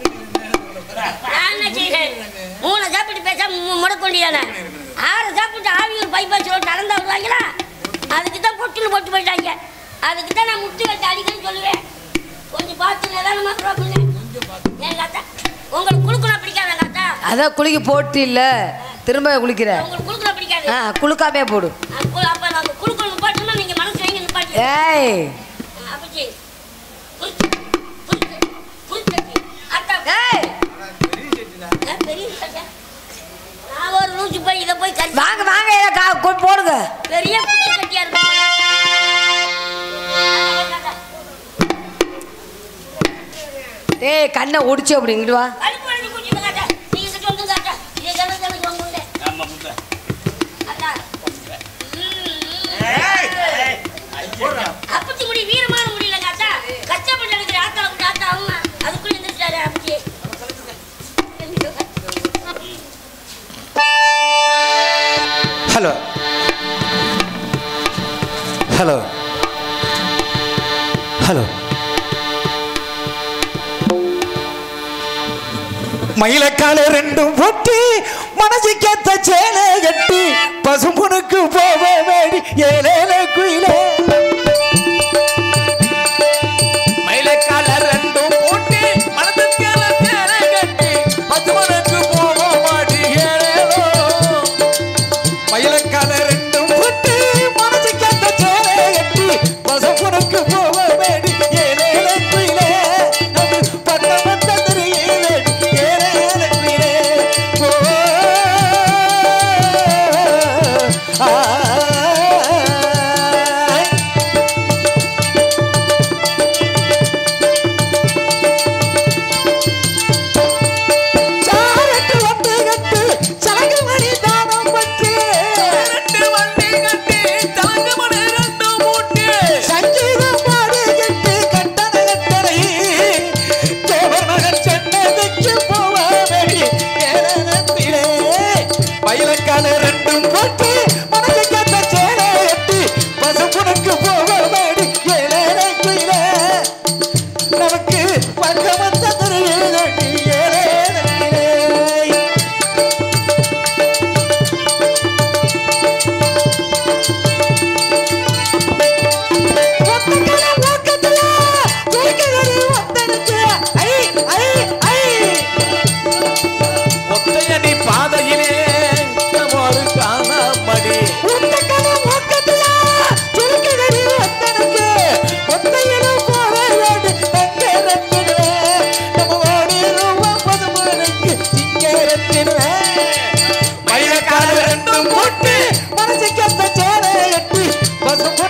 நான் என்ன செய்றேன் மூணு சாப்பிட்டு பேசாம மு- முடக்க வேண்டியதானே ஆறு சாப்பிட்டு ஆவியூர் பைபாஸ் ரோடு நடந்தா வருவாங்களா அதுக்கு தான் பொட்டுன்னு போட்டு போயிட்டாங்க அதுக்கு தான் நான் முட்டு வச்சு அடிக்கணும்னு சொல்லுவேன் கொஞ்சம் பார்த்து நிதானமா ப்ராப்ளம் ஏன் காத்தா உங்களுக்கு குளுக்கணும் பிடிக்காத காத்தா அதான் குளிக்க போட்டு இல்ல திரும்ப குளிக்கிற உங்களுக்கு குளுக்கணும் பிடிக்காது ஆ குளுக்காமே போடு அப்போ அப்போ நாங்கள் குளுக்கணும் நிப்பாட்டணும்னா நீங்கள் மனசு வாங்கி நிப்பாட்டி ஏய் அப்பச்சி புரிச்சு புரிச்சு புரிச்சு அத்தா ஏய் ஆ, பெரிய சட்டை. நான் ஒரு லூசு போய் இதை போய் கறி வாங்க வாங்க இதை கா- கொ- போடுங்க பெரிய பூச்சி கட்டியா இருக்கும் ஏய் கண்ணை ஒடிச்சு அப்படி இங்கிட்டு வா கழுப்பு வளைஞ்சு பூச்சி காட்டா நீங்க இங்கிட்டு வந்து காட்டா இதை ஜன ஜனக்கு வாங்க அத்தா அப்பச்சி முடி வீரமான முடியல காத்தா கஷ்டப்பட்டு எடுக்கிற ஆத்தா விட்டு ஆத்தா அவங்க அதுக்குள்ள இருந்துட்டாரு அப்பச்சி ஹலோ ஹலோ ஹலோ மயிலக்கால ரெண்டும் பொட்டி மனசுக்கேத்த சேலை கட்டி பசும்புனுக்கு போக வேடி ஏலேல குயிலே மயிலக்கால ரெண்டும் பொட்டி மனசுக்கேத்த சேலை கட்டி பசும்புனுக்கு போக வேடி ஏலேலோ மயிலக்கால ரெண்டும்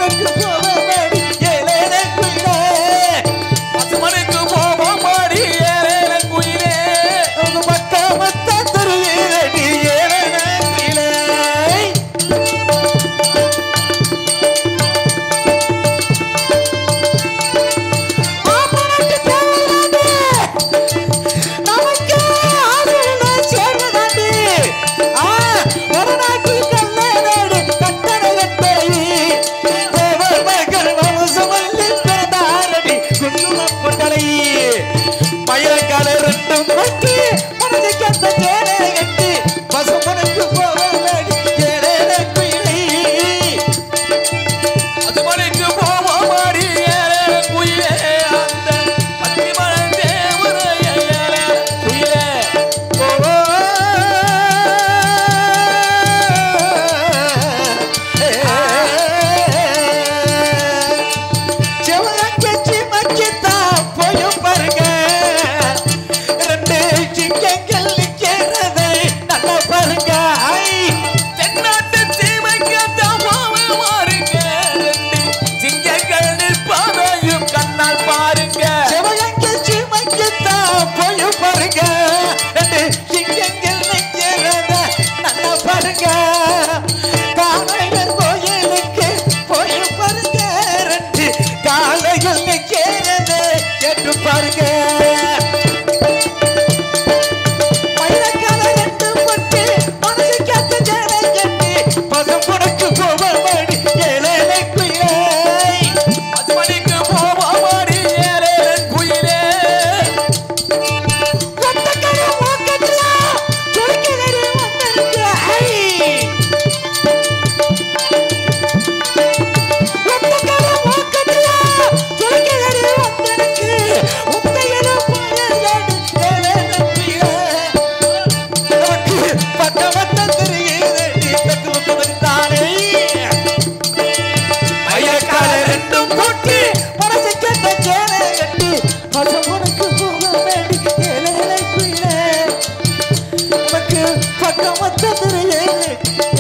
பசுமனுக்கு போவேடி ஏலேல குயிலே பசுமனுக்கு போவோம் மாடி ஏறேல குயிலே உங்க மக்கா மத்த தருவீரடி ஏலேல குயிலே ஆப்பனட்டு தேவராதே நமக்கு ஆசையில சேர்வதாண்டி ஆ ஒரு நாட்டு கல்லநாடு கட்டண கட்டளை தேவர் மகன் வம்சமல்லி பிறந்தாரடி குங்கும பொட்டலை மயிலக்கால ரெண்டும் கட்டி மனதை கத்த சேலை கட்டி பசுமனுக்கு போவேடி ஏழேல குயிலை பசுமனுக்கு போவோம் மாடி ஏறேல குயிலே அந்த பத்திமலன் தேவரைய ஏறேல குயிலே செவலங்கச்சி மச்சித்தான் போயும் பாருங்க ரெண்டு சிங்கங்கள் நிக்கிறதை நல்லா பாருங்க ஐ தென்னாட்டு சீமைக்கத்தான் போவோம் மாறுங்க ரெண்டு சிங்கங்கள் நிற்பதையும் கண்ணால் பாருங்க செவலங்கச்சி மச்சித்தான் போயும் பாருங்க ரெண்டு சிங்கங்கள் நிக்கிறத நல்லா பாருங்க காளையர் கோயிலுக்கு போயும் பாருங்க ரெண்டு காளைகள் நிக்கிறத கேட்டு பாருங்க மயிலக்கால ரெண்டு பொட்டு, மனசு கேட்ட சேலை கட்டி, பசும் புனக்கு போவடி ஏழேலை குயிலே. பசுமனுக்கு போவோம் மாடி ஏறேல குயிலே ஒத்தக்கரை மூக்கத்துல, சுருக்குதடி வந்திருக்கு, ஐ. ஒத்தக்கரை மூக்கத்துல, சுருக்குதடி வந்திருக்கு, உத்தையில போயலடி ஏழேலை குயிலே. நமக்கு பக்கவத்த தெரியுதடி, தத்துவம் புரிந்தானே. மயக்கால ரெண்டும் போட்டு மனசு கெட்ட சேலை கட்டி பசமுனுக்கு போக வேண்டி ஏழை குயிலே நமக்கு பக்கம் வந்த திரையே